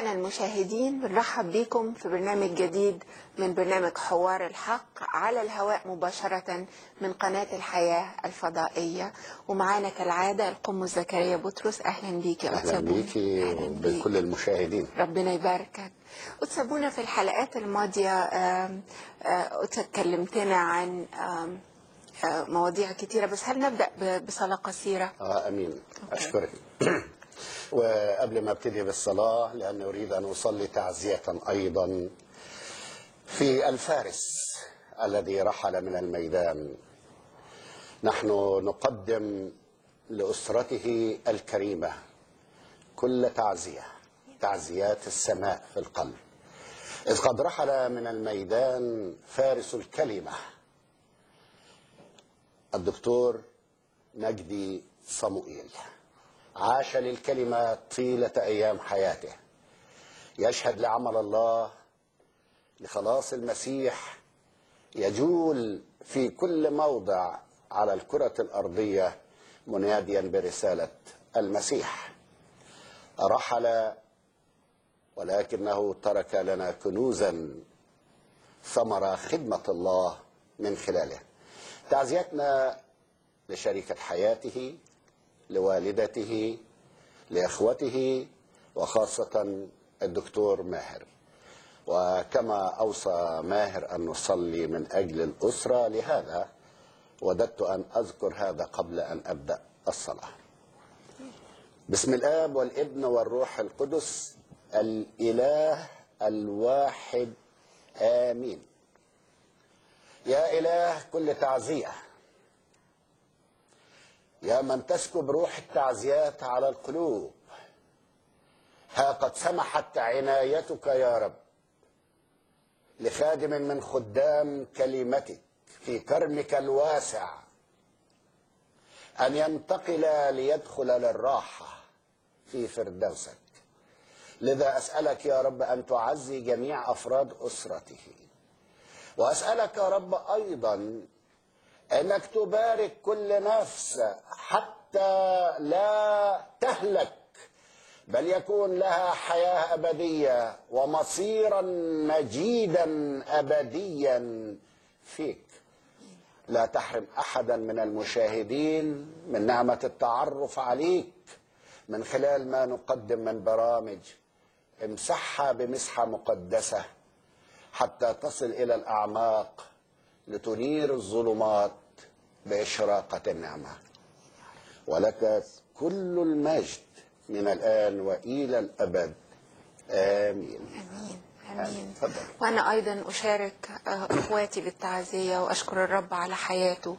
أعزائنا المشاهدين بنرحب بكم في برنامج جديد من برنامج حوار الحق على الهواء مباشرة من قناة الحياة الفضائية ومعانا كالعادة القم زكريا بطرس أهلا بيك يا اهلا أستاذ بوني. بيكي أهلا بيك. وبكل المشاهدين ربنا يباركك وتسابونا في الحلقات الماضية آم، آه، اتكلمتنا عن آم، آه، مواضيع كتيرة بس هل نبدأ ب- بصلاة قصيرة آه امين اشكرك وقبل ما ابتدي بالصلاه لاني اريد ان اصلي تعزيه ايضا في الفارس الذي رحل من الميدان نحن نقدم لاسرته الكريمه كل تعزيه تعزيات السماء في القلب اذ قد رحل من الميدان فارس الكلمه الدكتور مجدي صموئيل عاش للكلمة طيلة أيام حياته يشهد لعمل الله لخلاص المسيح يجول في كل موضع على الكرة الأرضية مناديا برسالة المسيح رحل ولكنه ترك لنا كنوزا ثمر خدمة الله من خلاله تعزيتنا لشريكة حياته لوالدته لإخوته وخاصة الدكتور ماهر وكما أوصى ماهر أن نصلي من أجل الأسرة لهذا وددت أن أذكر هذا قبل أن أبدأ الصلاة بسم الآب والابن والروح القدس الإله الواحد آمين يا إله كل تعزية يا من تسكب روح التعزيات على القلوب ها قد سمحت عنايتك يا رب لخادم من خدام كلمتك في كرمك الواسع أن ينتقل ليدخل للراحة في فردوسك لذا أسألك يا رب أن تعزي جميع أفراد أسرته وأسألك يا رب أيضا انك تبارك كل نفس حتى لا تهلك بل يكون لها حياه ابديه ومصيرا مجيدا ابديا فيك لا تحرم احدا من المشاهدين من نعمه التعرف عليك من خلال ما نقدم من برامج امسحها بمسحه مقدسه حتى تصل الى الاعماق لتنير الظلمات بإشراقة النعمة ولك كل المجد من الآن وإلى الأبد آمين امين امين تفضل. وانا ايضا اشارك آه، اخواتي بالتعزيه واشكر الرب على حياته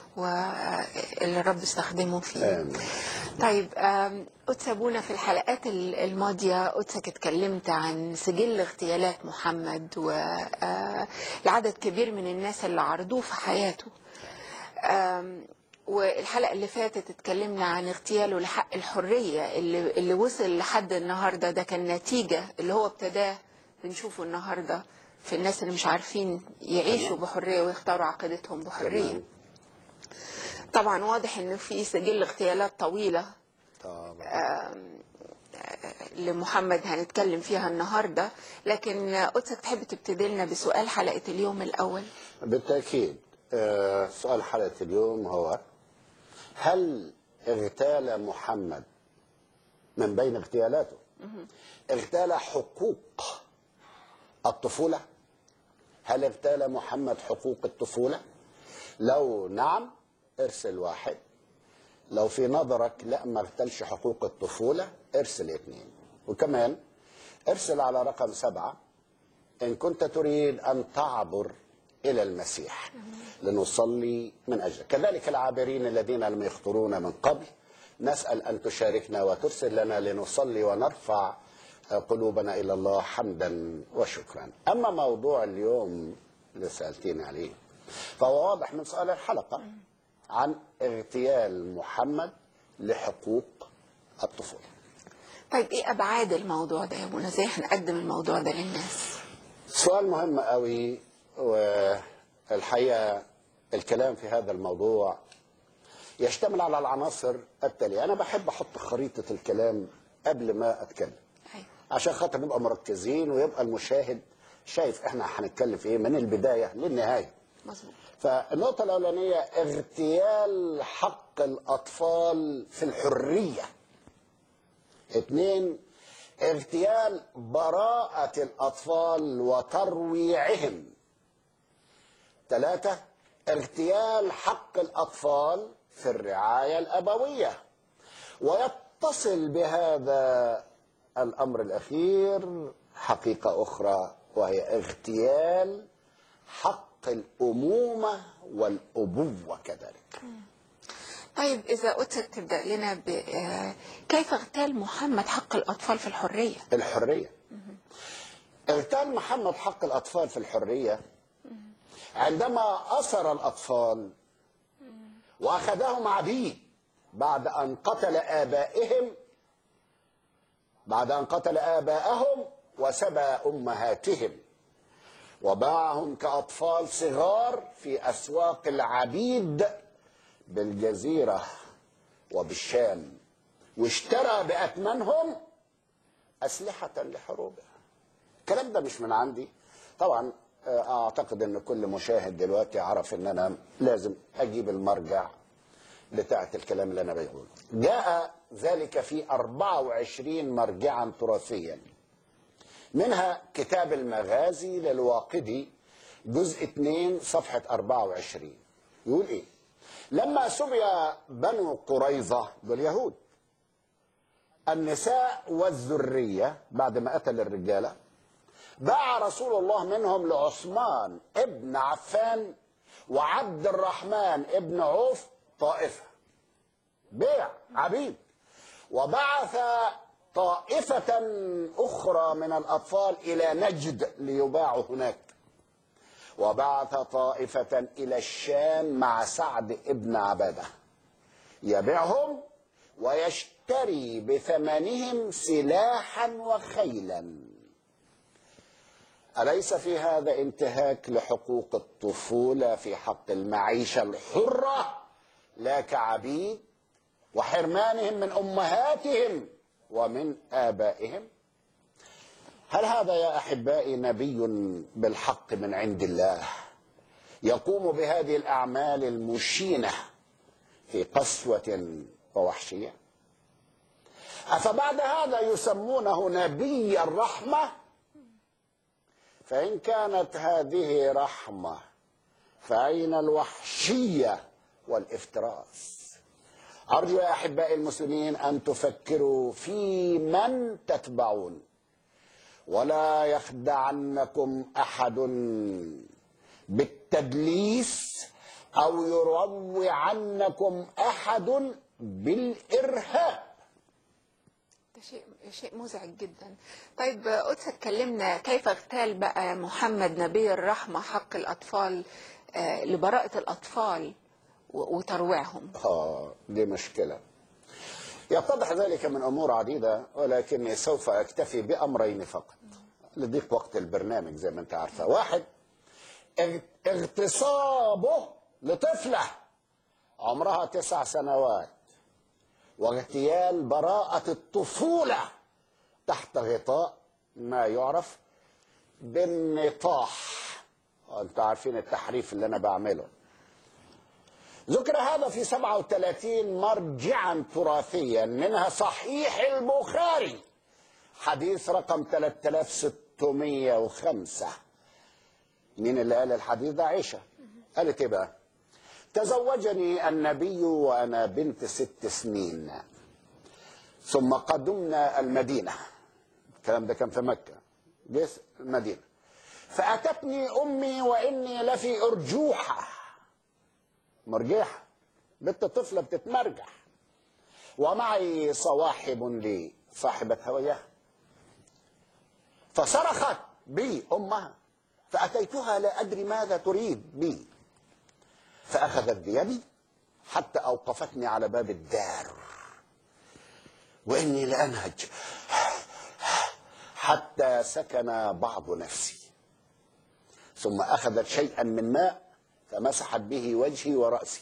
واللي الرب استخدمه فيه آمين. طيب آم، قدس ابونا في الحلقات ال- الماضيه قدسك اتكلمت عن سجل اغتيالات محمد والعدد كبير من الناس اللي عرضوه في حياته آم، والحلقه اللي فاتت اتكلمنا عن اغتياله لحق الحريه اللي اللي وصل لحد النهارده ده كان نتيجه اللي هو ابتداه بنشوفه النهارده في الناس اللي مش عارفين يعيشوا بحريه ويختاروا عقيدتهم بحريه تمام. طبعا واضح ان في سجل اغتيالات طويله طبعا لمحمد هنتكلم فيها النهارده لكن قدسك تحب تبتدي لنا بسؤال حلقه اليوم الاول بالتأكيد آه، سؤال حلقة اليوم هو هل اغتال محمد من بين اغتيالاته اغتال حقوق الطفولة هل اغتال محمد حقوق الطفولة لو نعم ارسل واحد لو في نظرك لا ما اغتلش حقوق الطفولة ارسل اثنين وكمان ارسل على رقم سبعة إن كنت تريد أن تعبر إلى المسيح لنصلي من أجلك كذلك العابرين الذين لم يخطرون من قبل نسأل أن تشاركنا وترسل لنا لنصلي ونرفع قلوبنا إلى الله حمدا وشكرا أما موضوع اليوم اللي سألتيني عليه فهو واضح من سؤال الحلقة عن اغتيال محمد لحقوق الطفولة طيب ايه ابعاد الموضوع ده يا ابونا ازاي هنقدم الموضوع ده للناس سؤال مهم قوي والحقيقة الكلام في هذا الموضوع يشتمل على العناصر التالية أنا بحب أحط خريطة الكلام قبل ما أتكلم أيوة. عشان خاطر نبقى مركزين ويبقى المشاهد شايف احنا هنتكلم في ايه من البدايه للنهايه مظبوط فالنقطة الأولانية اغتيال حق الأطفال في الحرية اثنين اغتيال براءة الأطفال وترويعهم ثلاثة اغتيال حق الأطفال في الرعاية الأبوية ويتصل بهذا الأمر الأخير حقيقة أخرى وهي اغتيال حق الأمومة والأبوة كذلك طيب إذا قدسك تبدأ لنا ب آه، كيف اغتال محمد حق الأطفال في الحرية الحرية اغتال محمد حق الأطفال في الحرية عندما أسر الأطفال وأخذهم عبيد بعد أن قتل آبائهم بعد أن قتل آباءهم وسبى أمهاتهم وباعهم كأطفال صغار في أسواق العبيد بالجزيرة وبالشام واشترى بأثمنهم أسلحة لحروبها الكلام ده مش من عندي طبعا آه، أعتقد أن كل مشاهد دلوقتي عرف أن أنا لازم أجيب المرجع بتاعة الكلام اللي أنا بقوله جاء ذلك في 24 مرجعا تراثيا منها كتاب المغازي للواقدي جزء 2 صفحة 24 يقول ايه لما سمي بنو قريظة دول يهود النساء والذرية بعد ما قتل الرجالة باع رسول الله منهم لعثمان ابن عفان وعبد الرحمن ابن عوف طائفة بيع عبيد وبعث طائفة أخرى من الأطفال إلى نجد ليباعوا هناك وبعث طائفة إلى الشام مع سعد ابن عبادة يبيعهم ويشتري بثمنهم سلاحا وخيلا أليس في هذا انتهاك لحقوق الطفولة في حق المعيشة الحرة لا كعبيد وحرمانهم من أمهاتهم ومن آبائهم هل هذا يا أحبائي نبي بالحق من عند الله يقوم بهذه الأعمال المشينة في قسوة ووحشية أفبعد هذا يسمونه نبي الرحمة فإن كانت هذه رحمة فأين الوحشية والافتراس أرجو يا أحبائي المسلمين أن تفكروا في من تتبعون ولا يخدعنكم أحد بالتدليس أو يروع عنكم أحد بالإرهاب ده شيء شيء مزعج جدا طيب قدس اتكلمنا كيف اغتال بقى محمد نبي الرحمة حق الأطفال آه، لبراءة الأطفال و- وترويعهم آه دي مشكلة يتضح ذلك من أمور عديدة ولكني سوف أكتفي بأمرين فقط لضيق وقت البرنامج زي ما أنت عارفة واحد اغ- اغتصابه لطفلة عمرها تسع سنوات واغتيال براءة الطفولة تحت غطاء ما يعرف بالنطاح انتوا عارفين التحريف اللي انا بعمله ذكر هذا في 37 مرجعا تراثيا منها صحيح البخاري حديث رقم 3605 مين اللي قال الحديث ده عائشة قالت ايه بقى تزوجني النبي وانا بنت ست سنين ثم قدمنا المدينة الكلام ده كان في مكة جس المدينة فأتتني أمي وإني لفي أرجوحة مرجحة بنت طفلة بتتمرجح ومعي صواحب لي صاحبة هويها فصرخت بي أمها فأتيتها لا أدري ماذا تريد بي فأخذت بيدي حتى أوقفتني على باب الدار وإني لأنهج حتى سكن بعض نفسي ثم أخذت شيئا من ماء فمسحت به وجهي ورأسي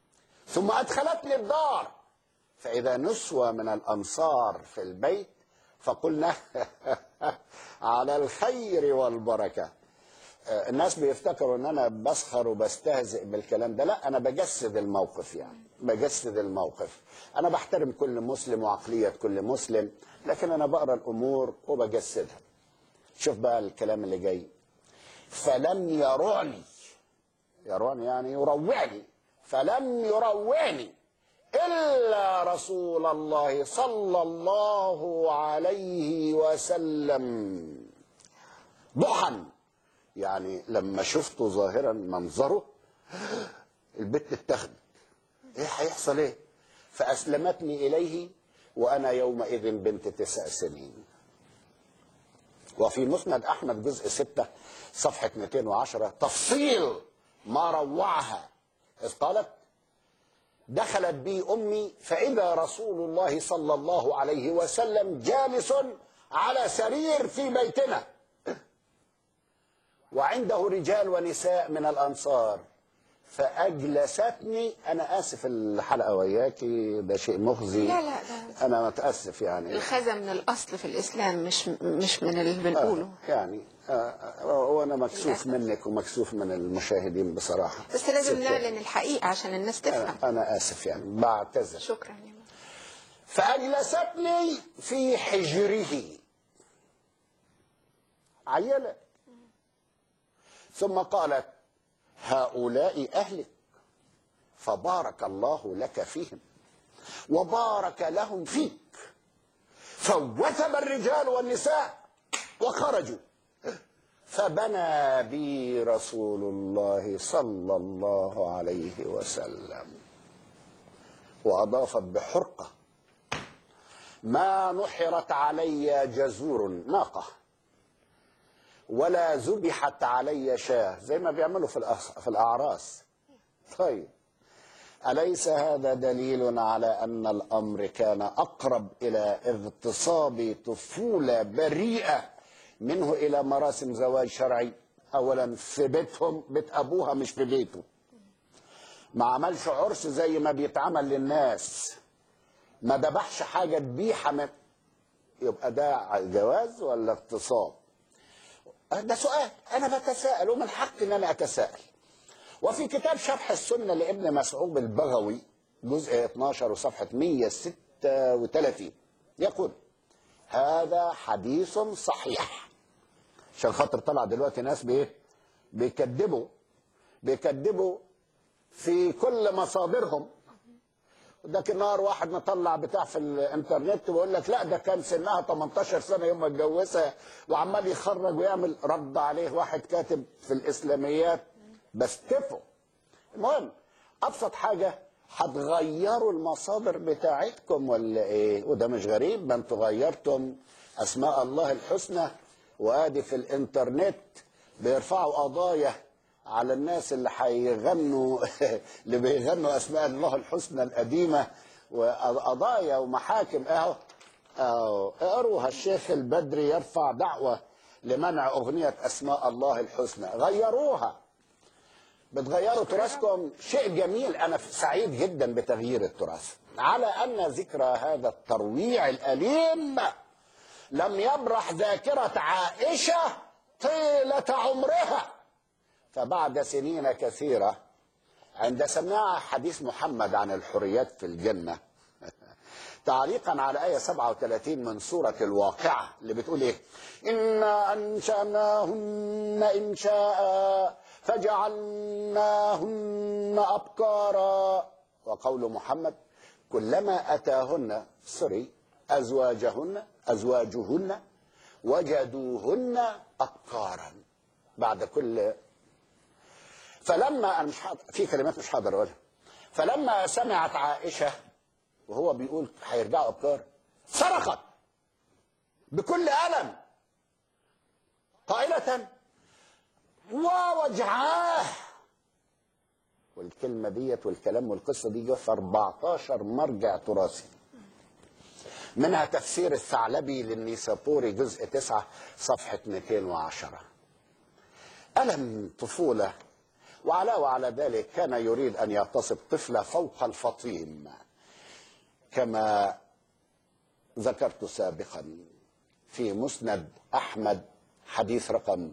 ثم أدخلتني الدار فإذا نسوة من الأنصار في البيت فقلنا على الخير والبركة آه، الناس بيفتكروا ان انا بسخر وبستهزئ بالكلام ده لا انا بجسد الموقف يعني بجسد الموقف انا بحترم كل مسلم وعقلية كل مسلم لكن انا بقرا الامور وبجسدها شوف بقى الكلام اللي جاي فلم يرعني يرعني يعني يروعني فلم يروعني إلا رسول الله صلى الله عليه وسلم ضحى يعني لما شفته ظاهرا منظره البت اتخذت ايه هيحصل ايه فأسلمتني إليه وأنا يومئذ بنت تسع سنين وفي مسند أحمد جزء ستة صفحة 210 تفصيل ما روعها إذ قالت دخلت بي أمي فإذا رسول الله صلى الله عليه وسلم جالس على سرير في بيتنا وعنده رجال ونساء من الأنصار فأجلستني أنا آسف الحلقة وياكي ده شيء مخزي لا، لا، لا. أنا متأسف يعني الخزى من الاصل في الاسلام مش مش من اللي بنقوله يعني آه، آه، وانا مكسوف منك ومكسوف من المشاهدين بصراحه بس لازم ست- نعلن الحقيقه عشان الناس تفهم انا أنا اسف يعني بعتذر شكرا يا ماما. فاجلستني في حجره عيلة ثم قالت هؤلاء اهلك فبارك الله لك فيهم وبارك لهم فيك فوثب الرجال والنساء وخرجوا فبنى بي رسول الله صلى الله عليه وسلم واضافت بحرقه ما نحرت علي جزور ناقه ولا ذبحت علي شاه زي ما بيعملوا في الأخ- في الاعراس طيب أليس هذا دليل على أن الأمر كان أقرب إلى اغتصاب طفولة بريئة منه إلى مراسم زواج شرعي أولا في بيتهم بيت أبوها مش في بيته ما عملش عرس زي ما بيتعمل للناس ما ذبحش حاجة ذبيحة من يبقى ده جواز ولا اغتصاب ده سؤال أنا بتساءل ومن حقي أن أنا أتساءل وفي كتاب شرح السنة لابن مسعود البغوي جزء 12 وصفحة 136 يقول هذا حديث صحيح عشان خاطر طلع دلوقتي ناس بايه بيكذبوا بيكذبوا في كل مصادرهم ده نهار واحد مطلع بتاع في الانترنت ويقول لك لا ده كان سنها 18 سنه يوم ما اتجوزها وعمال يخرج ويعمل رد عليه واحد كاتب في الاسلاميات بستفه المهم ابسط حاجه هتغيروا المصادر بتاعتكم ولا ايه وده مش غريب ما انتوا غيرتم اسماء الله الحسنى وادي في الانترنت بيرفعوا قضايا على الناس اللي هيغنوا اللي بيغنوا اسماء الله الحسنى القديمه وقضايا ومحاكم اهو اهو اقروها الشيخ البدري يرفع دعوه لمنع اغنيه اسماء الله الحسنى غيروها بتغيروا تراثكم شيء جميل انا سعيد جدا بتغيير التراث على ان ذكرى هذا الترويع الاليم لم يبرح ذاكره عائشه طيله عمرها فبعد سنين كثيره عند سماع حديث محمد عن الحريات في الجنه تعليقا على آية 37 من سورة الواقعة اللي بتقول إيه؟ إنا أنشأناهن إنشاء فجعلناهن أبكارا وقول محمد كلما أتاهن سوري أزواجهن أزواجهن وجدوهن أبكارا بعد كل فلما أنا مش حاضر في كلمات مش حاضر أقولها فلما سمعت عائشة وهو بيقول هيرجعوا أبكار صرخت بكل ألم قائلة ووجعاه والكلمة ديت والكلام والقصة دي جه في 14 مرجع تراثي منها تفسير الثعلبي للنيسابوري جزء 9 صفحة 210 ألم طفولة وعلاوة على ذلك كان يريد أن يغتصب طفلة فوق الفطيم كما ذكرت سابقا في مسند أحمد حديث رقم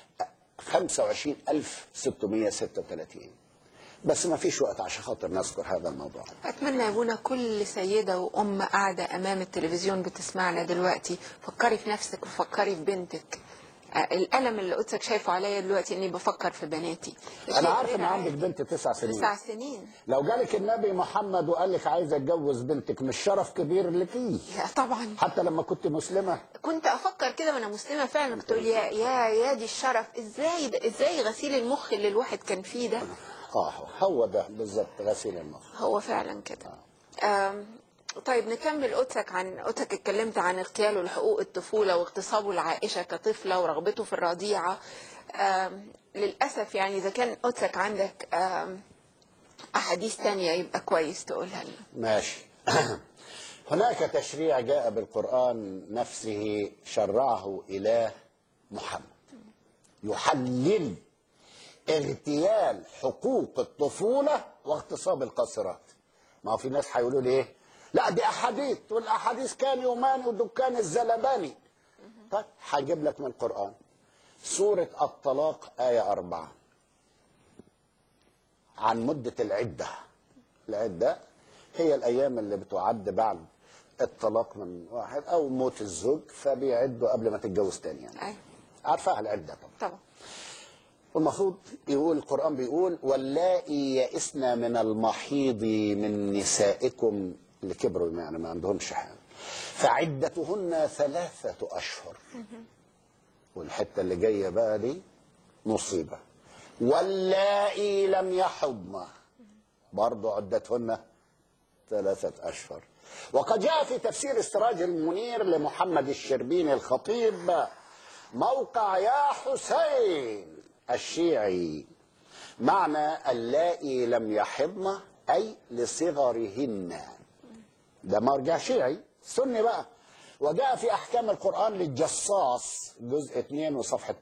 25636 بس ما فيش وقت عشان خاطر نذكر هذا الموضوع اتمنى يا ابونا كل سيده وام قاعده امام التلفزيون بتسمعنا دلوقتي فكري في نفسك وفكري في بنتك آه، الالم اللي قدسك شايفه عليا دلوقتي اني بفكر في بناتي أنا عارف إن عندك بنت تسع سنين تسع سنين لو جالك النبي محمد وقال لك عايز اتجوز بنتك مش شرف كبير لك لا طبعا حتى لما كنت مسلمه كنت افكر كده وانا مسلمه فعلا كنت اقول يا يا يا دي الشرف ازاي ده ازاي غسيل المخ اللي الواحد كان فيه ده اه هو ده بالظبط غسيل المخ هو فعلا كده آم، طيب نكمل قدسك عن قدسك اتكلمت عن اغتياله لحقوق الطفولة واغتصابه لعائشة كطفلة ورغبته في الرضيعة آم، للأسف يعني إذا كان قدسك عندك آم، أحاديث تانية يبقى كويس تقولها لنا ماشي هناك تشريع جاء بالقرآن نفسه شرعه إله محمد يحلل اغتيال حقوق الطفولة واغتصاب القاصرات ما هو في ناس هيقولوا لي ايه لا دي احاديث والاحاديث كان يومان ودكان الزلباني طيب هجيب لك من القرآن سورة الطلاق آية أربعة عن مدة العدة العدة هي الأيام اللي بتعد بعد الطلاق من واحد أو موت الزوج فبيعدوا قبل ما تتجوز تاني يعني أيوة عارفاها العدة طبعا طبعا والمفروض يقول القرآن بيقول واللائي يئسن من المحيض من نسائكم اللي كبروا يعني ما عندهمش حامل فعدتهن ثلاثة أشهر والحتة اللي جاية بقى دي مصيبة واللائي لم يحضن برضو عدتهن ثلاثة أشهر وقد جاء في تفسير السراج المنير لمحمد الشربيني الخطيب موقع يا حسين الشيعي معنى اللائي لم يحضن أي لصغرهن ده مرجع شيعي سني بقى وجاء في أحكام القرآن للجصاص جزء 2 وصفحة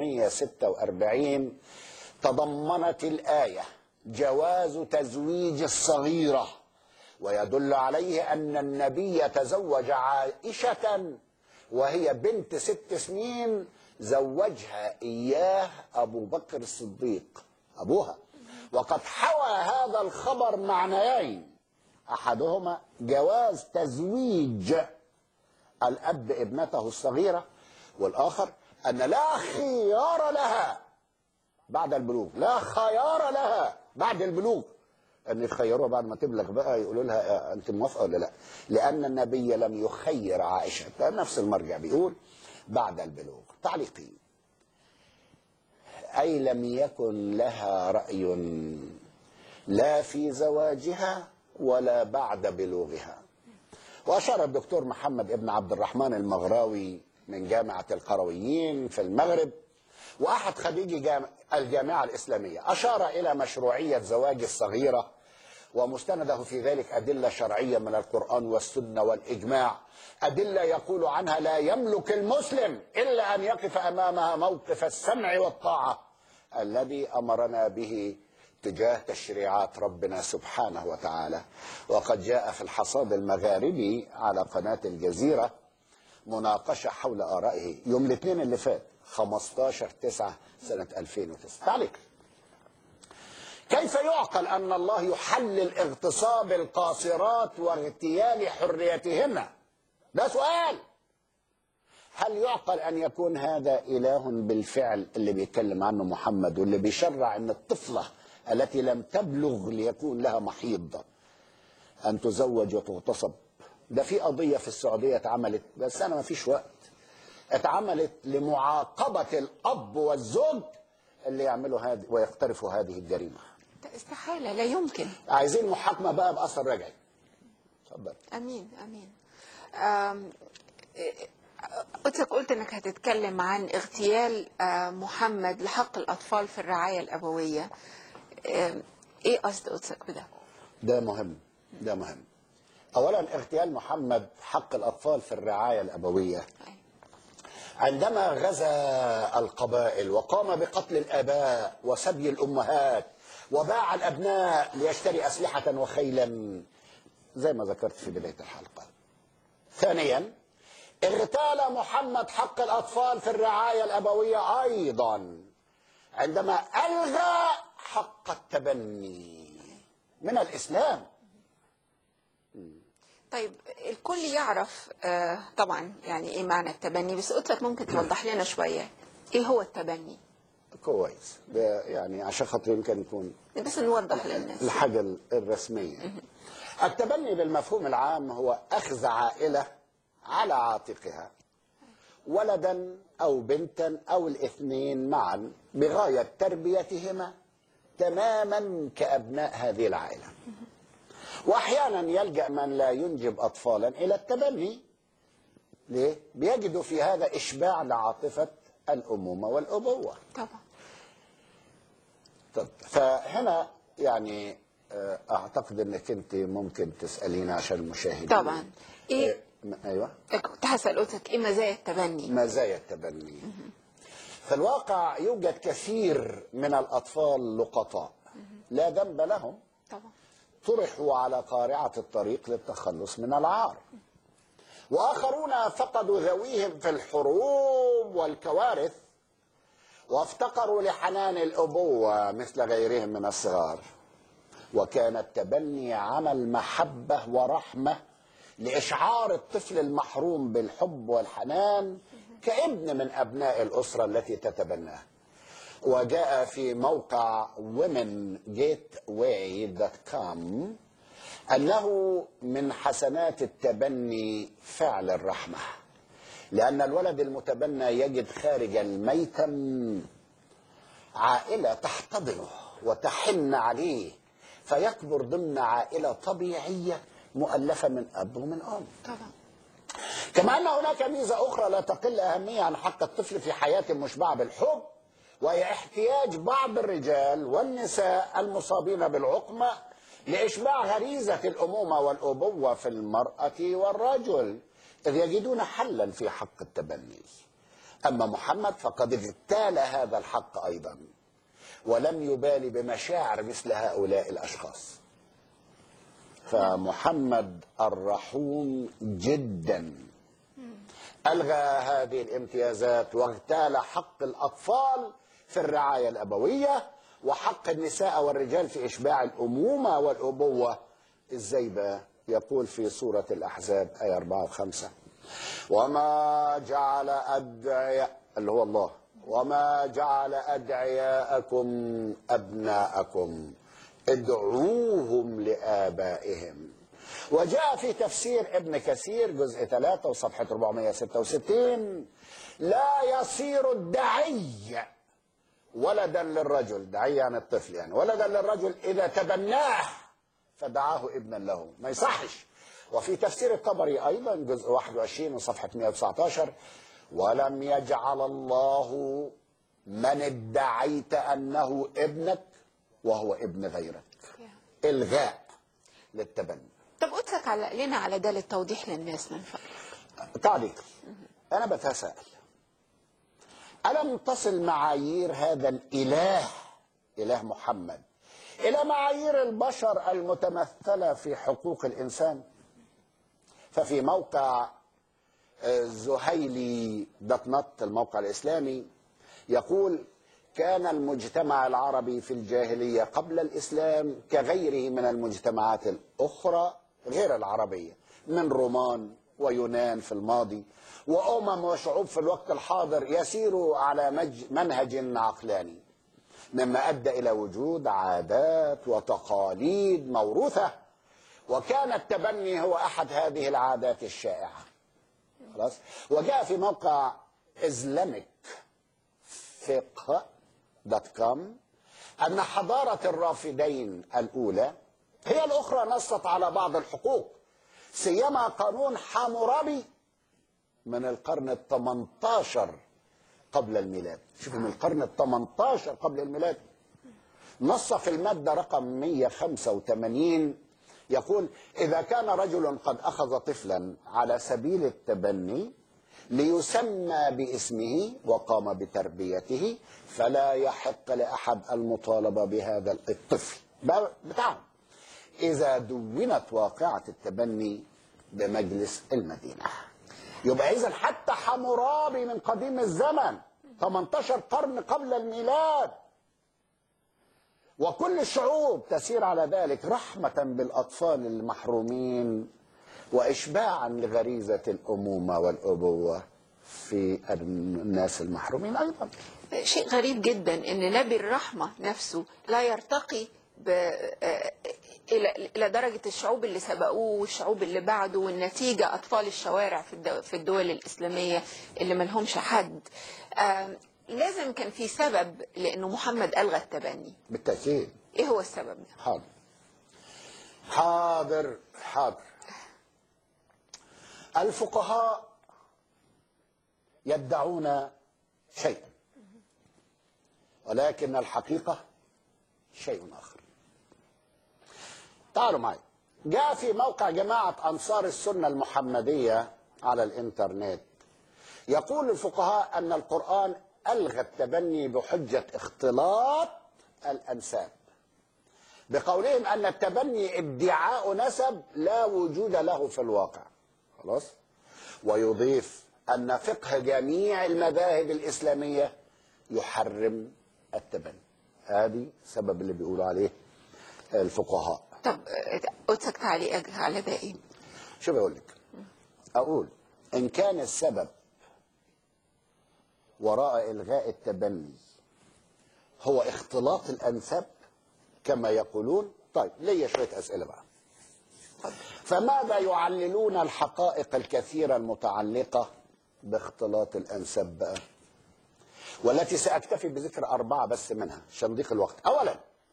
346 تضمنت الآية جواز تزويج الصغيرة ويدل عليه أن النبي تزوج عائشة وهي بنت ست سنين زوجها إياه أبو بكر الصديق أبوها وقد حوى هذا الخبر معنيين أحدهما جواز تزويج الأب ابنته الصغيرة والآخر أن لا خيار لها بعد البلوغ لا خيار لها بعد البلوغ ان يخيروها بعد ما تبلغ بقى يقولوا لها انت موافقه ولا لا لان النبي لم يخير عائشه ده نفس المرجع بيقول بعد البلوغ تعليقي اي لم يكن لها راي لا في زواجها ولا بعد بلوغها واشار الدكتور محمد ابن عبد الرحمن المغراوي من جامعه القرويين في المغرب واحد خريجي جام- الجامعه الاسلاميه اشار الى مشروعيه زواج الصغيره ومستنده في ذلك ادله شرعيه من القران والسنه والاجماع ادله يقول عنها لا يملك المسلم الا ان يقف امامها موقف السمع والطاعه الذي امرنا به تجاه تشريعات ربنا سبحانه وتعالى وقد جاء في الحصاد المغاربي على قناه الجزيره مناقشه حول ارائه يوم الاثنين اللي فات 15 9 سنه 2009 تعليق كيف يعقل ان الله يحلل اغتصاب القاصرات واغتيال حريتهن ده سؤال هل يعقل ان يكون هذا اله بالفعل اللي بيتكلم عنه محمد واللي بيشرع ان الطفله التي لم تبلغ ليكون لها محيض ان تزوج وتغتصب ده في قضيه في السعوديه اتعملت بس انا ما فيش وقت اتعملت لمعاقبه الاب والزوج اللي يعملوا هذه ويقترفوا هذه الجريمه ده استحالة لا يمكن عايزين محاكمه بقى باثر رجعي اتفضل امين امين آم، إيه، قلتك قلت انك هتتكلم عن اغتيال آه، محمد لحق الاطفال في الرعايه الابويه آم، ايه قصد قدسك بده؟ ده مهم ده مهم اولا اغتيال محمد حق الاطفال في الرعايه الابويه عندما غزا القبائل وقام بقتل الاباء وسبي الامهات وباع الابناء ليشتري اسلحه وخيلا زي ما ذكرت في بدايه الحلقه. ثانيا اغتال محمد حق الأطفال في الرعاية الأبوية أيضا عندما ألغى حق التبني من الإسلام طيب الكل يعرف آه طبعا يعني ايه معنى التبني بس قلت ممكن توضح لنا شويه ايه هو التبني كويس ده يعني عشان خاطر يمكن يكون بس نوضح للناس الحاجة الرسمية التبني بالمفهوم العام هو أخذ عائلة على عاتقها ولدا أو بنتا أو الاثنين معا بغاية تربيتهما تماما كأبناء هذه العائلة وأحيانا يلجأ من لا ينجب أطفالا إلى التبني ليه؟ بيجدوا في هذا إشباع لعاطفة الأمومة والأبوة طبعا طب فهنا يعني آه، اعتقد انك انت ممكن تسالينا عشان المشاهدين طبعا ايه م- ايوه كنت هسال قلتك ايه مزايا التبني مزايا التبني في الواقع يوجد كثير من الاطفال لقطاء لا ذنب لهم طبعا طرحوا على قارعه الطريق للتخلص من العار واخرون فقدوا ذويهم في الحروب والكوارث وافتقروا لحنان الابوه مثل غيرهم من الصغار وكان التبني عمل محبه ورحمه لاشعار الطفل المحروم بالحب والحنان كابن من ابناء الاسره التي تتبناه وجاء في موقع womengateway.com أنه من حسنات التبني فعل الرحمة لأن الولد المتبنى يجد خارج الميتم عائلة تحتضنه وتحن عليه فيكبر ضمن عائلة طبيعية مؤلفة من أب ومن أم طبعا كما أن هناك ميزة أخرى لا تقل أهمية عن حق الطفل في حياة مشبعة بالحب وهي احتياج بعض الرجال والنساء المصابين بالعقمة لإشباع غريزة الأمومة والأبوة في المرأة والرجل إذ يجدون حلا في حق التبني أما محمد فقد اغتال هذا الحق أيضا ولم يبالي بمشاعر مثل هؤلاء الأشخاص فمحمد الرحوم جدا ألغى هذه الامتيازات واغتال حق الأطفال في الرعاية الأبوية وحق النساء والرجال في إشباع الأمومة والأبوة إزاي بقى يقول في سورة الأحزاب آية 4 و5 وما جعل أدعياء اللي هو الله وما جعل أدعياءكم أبناءكم ادعوهم لآبائهم وجاء في تفسير ابن كثير جزء 3 وصفحة 466 لا يصير الدعي ولدا للرجل دعي يعني الطفل يعني ولدا للرجل إذا تبناه فدعاه ابنا له ما يصحش وفي تفسير الطبري أيضا جزء 21 وصفحة 119 ولم يجعل الله من ادعيت أنه ابنك وهو ابن غيرك إلغاء للتبني طب قلتك علق لنا على ده للتوضيح للناس من فضلك تعليق أنا بتساءل ألم تصل معايير هذا الإله إله محمد إلى معايير البشر المتمثلة في حقوق الإنسان ففي موقع آه، زهيلي دوت نت الموقع الإسلامي يقول كان المجتمع العربي في الجاهلية قبل الإسلام كغيره من المجتمعات الأخرى غير العربية من رومان ويونان في الماضي وأمم وشعوب في الوقت الحاضر يسيروا على مج- منهج عقلاني مما أدى إلى وجود عادات وتقاليد موروثة وكان التبني هو أحد هذه العادات الشائعة خلاص وجاء في موقع إسلامك فقه دوت كوم أن حضارة الرافدين الأولى هي الأخرى نصت على بعض الحقوق سيما قانون حامورابي من القرن ال 18 قبل الميلاد شوفوا من القرن ال 18 قبل الميلاد نص في المادة رقم 185 يقول إذا كان رجل قد أخذ طفلا على سبيل التبني ليسمى باسمه وقام بتربيته فلا يحق لأحد المطالبة بهذا الطفل ده بتاعهم إذا دونت واقعة التبني بمجلس المدينة يبقى اذا حتى حمورابي من قديم الزمن 18 قرن قبل الميلاد وكل الشعوب تسير على ذلك رحمة بالأطفال المحرومين وإشباعا لغريزة الأمومة والأبوة في الناس المحرومين أيضا شيء غريب جدا ان نبي الرحمه نفسه لا يرتقي ب... آه، الى الى درجه الشعوب اللي سبقوه والشعوب اللي بعده والنتيجه اطفال الشوارع في الدو... في الدول الاسلاميه اللي ما لهمش حد آم، لازم كان في سبب لانه محمد الغى التبني بالتأكيد ايه هو السبب ده حاضر حاضر حاضر الفقهاء يدعون شيئا ولكن الحقيقة شيء آخر تعالوا معي جاء في موقع جماعة أنصار السنة المحمدية على الإنترنت يقول الفقهاء أن القرآن ألغى التبني بحجة اختلاط الأنساب بقولهم أن التبني ادعاء نسب لا وجود له في الواقع خلاص ويضيف أن فقه جميع المذاهب الإسلامية يحرم التبني هذه سبب اللي بيقولوا عليه الفقهاء طب آه، قدسك تعليقك على ده ايه شو بقول لك أقول إن كان السبب وراء إلغاء التبني هو اختلاط الأنساب كما يقولون طيب ليا شوية أسئلة بقى فماذا يعللون الحقائق الكثيرة المتعلقة باختلاط الأنساب بقى والتي سأكتفي بذكر أربعة بس منها عشان ضيق الوقت أولا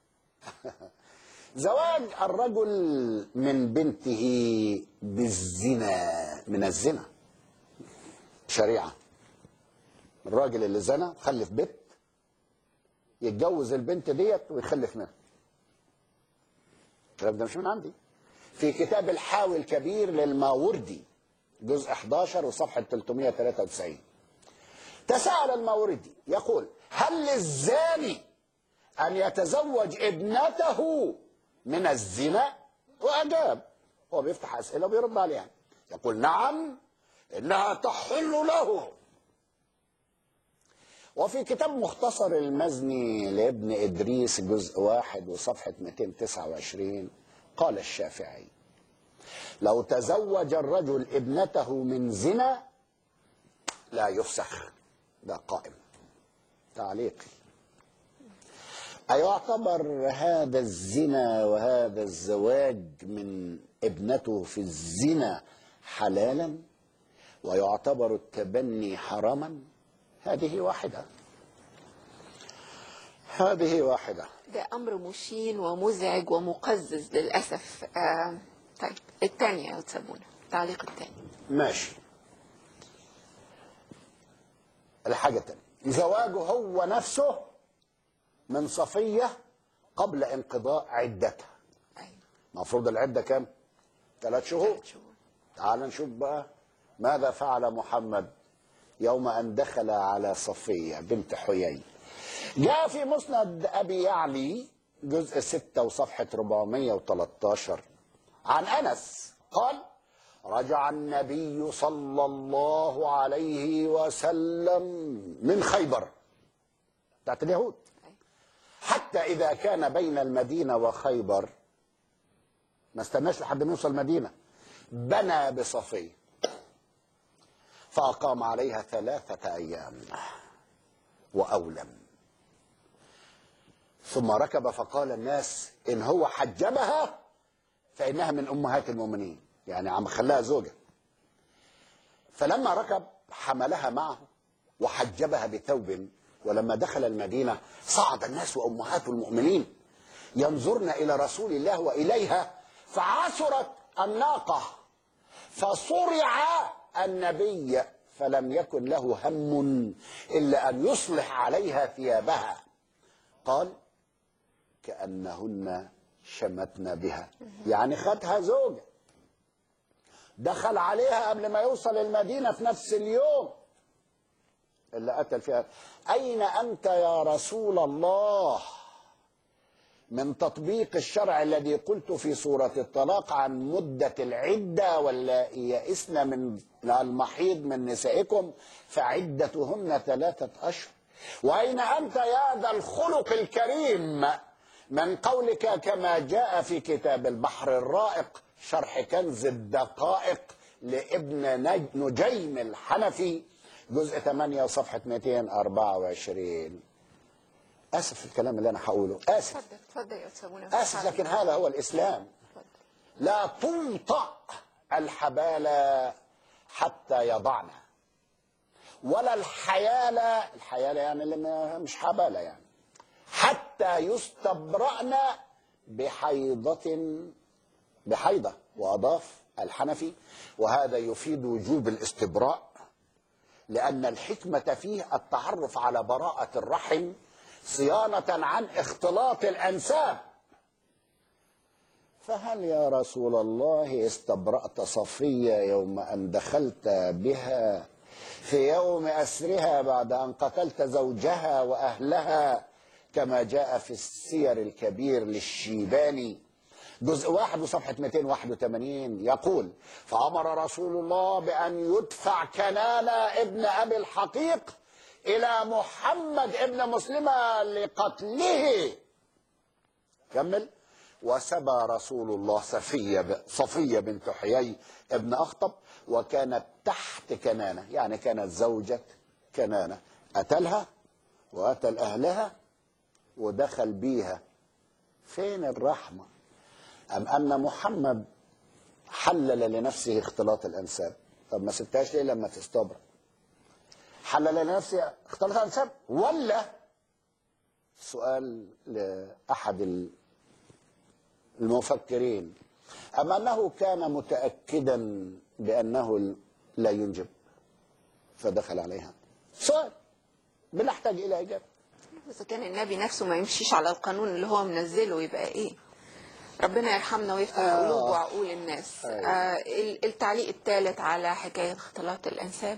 زواج الرجل من بنته بالزنا من الزنا شريعة الراجل اللي زنى خلف بنت يتجوز البنت ديت ويخلف منها الكلام ده مش من عندي في كتاب الحاوي الكبير للماوردي جزء 11 وصفحة 393 تساءل الماوردي يقول هل للزاني أن يتزوج ابنته من الزنا وأجاب هو بيفتح أسئلة وبيرد عليها يقول نعم إنها تحل له وفي كتاب مختصر المزني لابن إدريس جزء واحد وصفحة 229 قال الشافعي لو تزوج الرجل ابنته من زنا لا يفسخ ده قائم تعليقي أيعتبر هذا الزنا وهذا الزواج من ابنته في الزنا حلالا ويعتبر التبني حراما هذه واحدة هذه واحدة ده امر مشين ومزعج ومقزز للاسف آه طيب الثانيه يا تسابونا التعليق الثاني ماشي الحاجة الثانية زواجه هو نفسه من صفية قبل انقضاء عدتها ايوه المفروض العدة كام؟ ثلاث شهور ثلاث شهور تعال نشوف بقى ماذا فعل محمد يوم أن دخل على صفية بنت حيي جاء في مسند أبي يعلي جزء 6 وصفحة 413 عن أنس قال رجع النبي صلى الله عليه وسلم من خيبر بتاعت اليهود أيوة. حتى إذا كان بين المدينة وخيبر ما استناش لحد ما يوصل المدينة بنى بصفية فأقام عليها ثلاثة أيام وأولم ثم ركب فقال الناس إن هو حجبها فإنها من أمهات المؤمنين يعني عم خلاها زوجة فلما ركب حملها معه وحجبها بثوب ولما دخل المدينة صعد الناس وأمهات المؤمنين ينظرن إلى رسول الله وإليها فعثرت الناقة فصرع النبي فلم يكن له هم إلا أن يصلح عليها ثيابها قال كأنهن شمتنا بها يعني خدها زوجة دخل عليها قبل ما يوصل المدينة في نفس اليوم اللي قتل فيها أين أنت يا رسول الله من تطبيق الشرع الذي قلت في سورة الطلاق عن مدة العدة واللائي يئسن من المحيض من نسائكم فعدتهن ثلاثة أشهر وأين أنت يا ذا الخلق الكريم من قولك كما جاء في كتاب البحر الرائق شرح كنز الدقائق لابن نج- نجيم الحنفي جزء 8 صفحة 224 اسف في الكلام اللي انا هقوله اسف اتفضل اتفضل يا استاذ منى اسف لكن هذا هو الاسلام اتفضل. لا توطأ الحبالة حتى يضعنا ولا الحيالة الحيالة يعني اللي ما- مش حبالة يعني حتى يستبرأن بحيضة بحيضة وأضاف الحنفي وهذا يفيد وجوب الاستبراء لأن الحكمة فيه التعرف على براءة الرحم صيانة عن اختلاط الأنساب فهل يا رسول الله استبرأت صفية يوم أن دخلت بها في يوم أسرها بعد أن قتلت زوجها وأهلها كما جاء في السير الكبير للشيباني جزء واحد وصفحة 281 يقول فأمر رسول الله بأن يدفع كنانة ابن أبي الحقيق إلى محمد ابن مسلمة لقتله كمل وسبى رسول الله صفية ب- صفية بنت حيي ابن أخطب وكانت تحت كنانة يعني كانت زوجة كنانة قتلها وقتل أهلها ودخل بيها فين الرحمة أم أن محمد حلل لنفسه اختلاط الأنساب طب ما سبتهاش ليه لما تستبرأ حلل لنفسه اختلاط الأنساب ولا سؤال لأحد ال- المفكرين أم أنه كان متأكدا بأنه لا ينجب فدخل عليها سؤال بنحتاج إلى إجابة اذا كان النبي نفسه ما يمشيش على القانون اللي هو منزله يبقى ايه ربنا يرحمنا ويفتح آه. قلوب وعقول الناس أيوة. آه ال- التعليق الثالث على حكايه اختلاط الانساب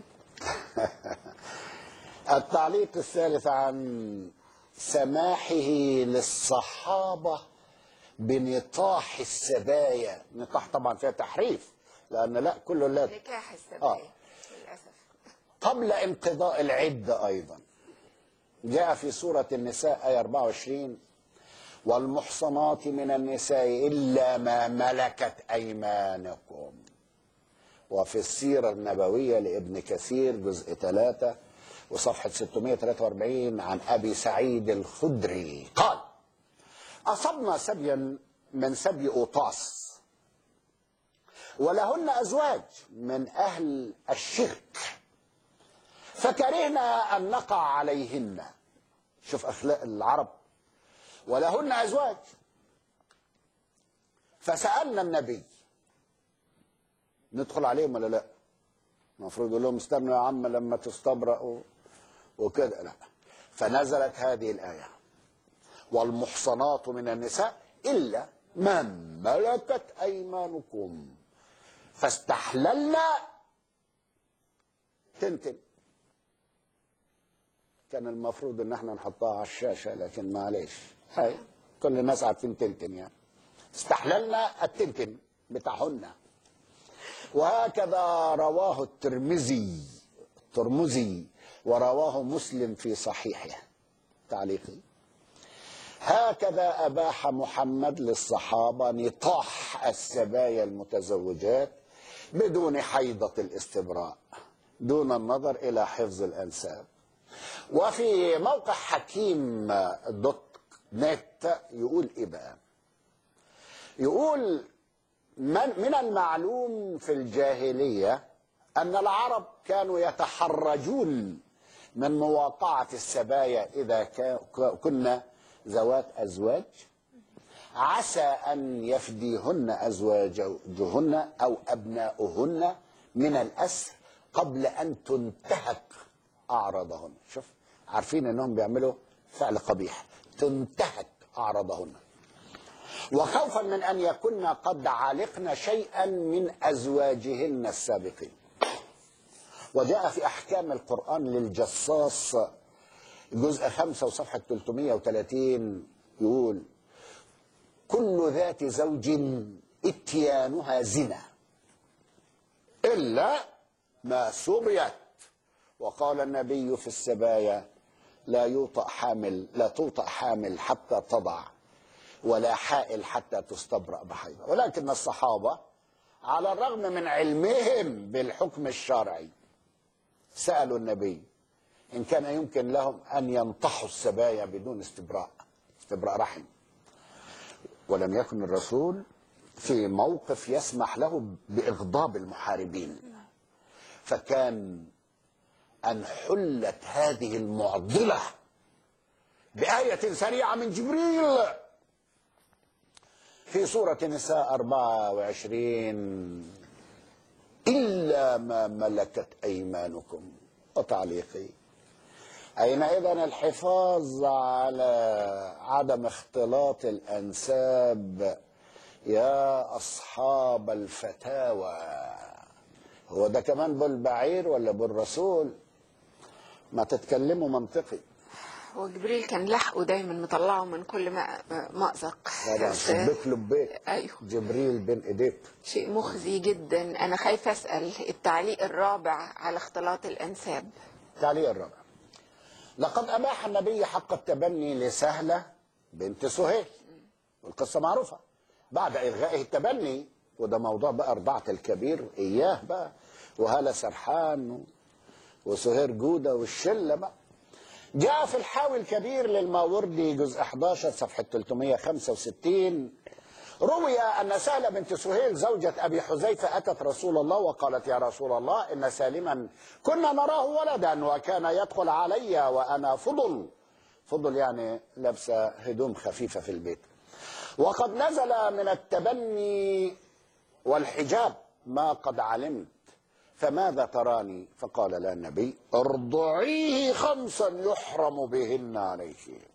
التعليق الثالث عن سماحه للصحابة بنطاح السبايا نطاح طبعا فيها تحريف لأن لا كله لا نكاح السبايا للاسف قبل انقضاء العدة أيضا جاء في سورة النساء آية 24 والمحصنات من النساء إلا ما ملكت أيمانكم وفي السيرة النبوية لابن كثير جزء 3 وصفحة 643 عن أبي سعيد الخدري قال أصبنا سبيا من سبي أوطاس ولهن أزواج من أهل الشرك فكرهنا أن نقع عليهن شوف أخلاق العرب ولهن أزواج فسألنا النبي ندخل عليهم ولا لا المفروض يقول لهم استنوا يا عم لما تستبرأوا وكده لا فنزلت هذه الآية والمحصنات من النساء إلا من ملكت أيمانكم فاستحللنا تنتن كان المفروض ان احنا نحطها على الشاشه لكن معلش هاي كل الناس عارفين تنتن يعني استحللنا التنتن بتاعهن وهكذا رواه الترمذي الترمذي ورواه مسلم في صحيحه تعليقي هكذا أباح محمد للصحابة نطاح السبايا المتزوجات بدون حيضة الاستبراء دون النظر إلى حفظ الأنساب وفي موقع حكيم دوت نت يقول إيه بقى يقول من, من المعلوم في الجاهلية أن العرب كانوا يتحرجون من مواقعة السبايا إذا كا- كنا ذوات أزواج عسى أن يفديهن أزواجهن أو أبناؤهن من الأسر قبل أن تنتهك أعراضهن شوف عارفين أنهم بيعملوا فعل قبيح تنتهك أعراضهن وخوفا من أن يكن قد علقن شيئا من أزواجهن السابقين وجاء في أحكام القرآن للجصاص جزء خمسة وصفحة 330 يقول كل ذات زوج اتيانها زنا إلا ما سبيت وقال النبي في السبايا لا يوطأ حامل لا توطأ حامل حتى تضع ولا حائل حتى تستبرأ بحيضة ولكن الصحابة على الرغم من علمهم بالحكم الشرعي سألوا النبي إن كان يمكن لهم أن ينطحوا السبايا بدون استبراء استبراء رحم ولم يكن الرسول في موقف يسمح له بإغضاب المحاربين فكان أن حلت هذه المعضلة بآية سريعة من جبريل في سورة النساء 24 إلا ما ملكت أيمانكم وتعليقي أين إذن الحفاظ على عدم اختلاط الأنساب يا أصحاب الفتاوى هو ده كمان بالبعير ولا بالرسول ما تتكلموا منطقي وجبريل كان لحقه دايما مطلعه من كل ما- مأزق طبعا بس- لبيك لبيك ايوه جبريل بين ايديك شيء مخزي جدا انا خايفه اسال التعليق الرابع على اختلاط الانساب التعليق الرابع لقد أباح النبي حق التبني لسهلة بنت سهيل والقصة معروفة بعد إلغائه التبني وده موضوع بقى رضاعة الكبير إياه بقى وهالة سرحان و- وسهير جودة والشلة بقى جاء في الحاوي الكبير للماوردي جزء 11 صفحة 365 روي أن سهلة بنت سهيل زوجة أبي حذيفة أتت رسول الله وقالت يا رسول الله إن سالما كنا نراه ولدا وكان يدخل علي وأنا فضل فضل يعني لابسة هدوم خفيفة في البيت وقد نزل من التبني والحجاب ما قد علمت فماذا تراني فقال لا النبي ارضعيه خمسا يحرم بهن عليه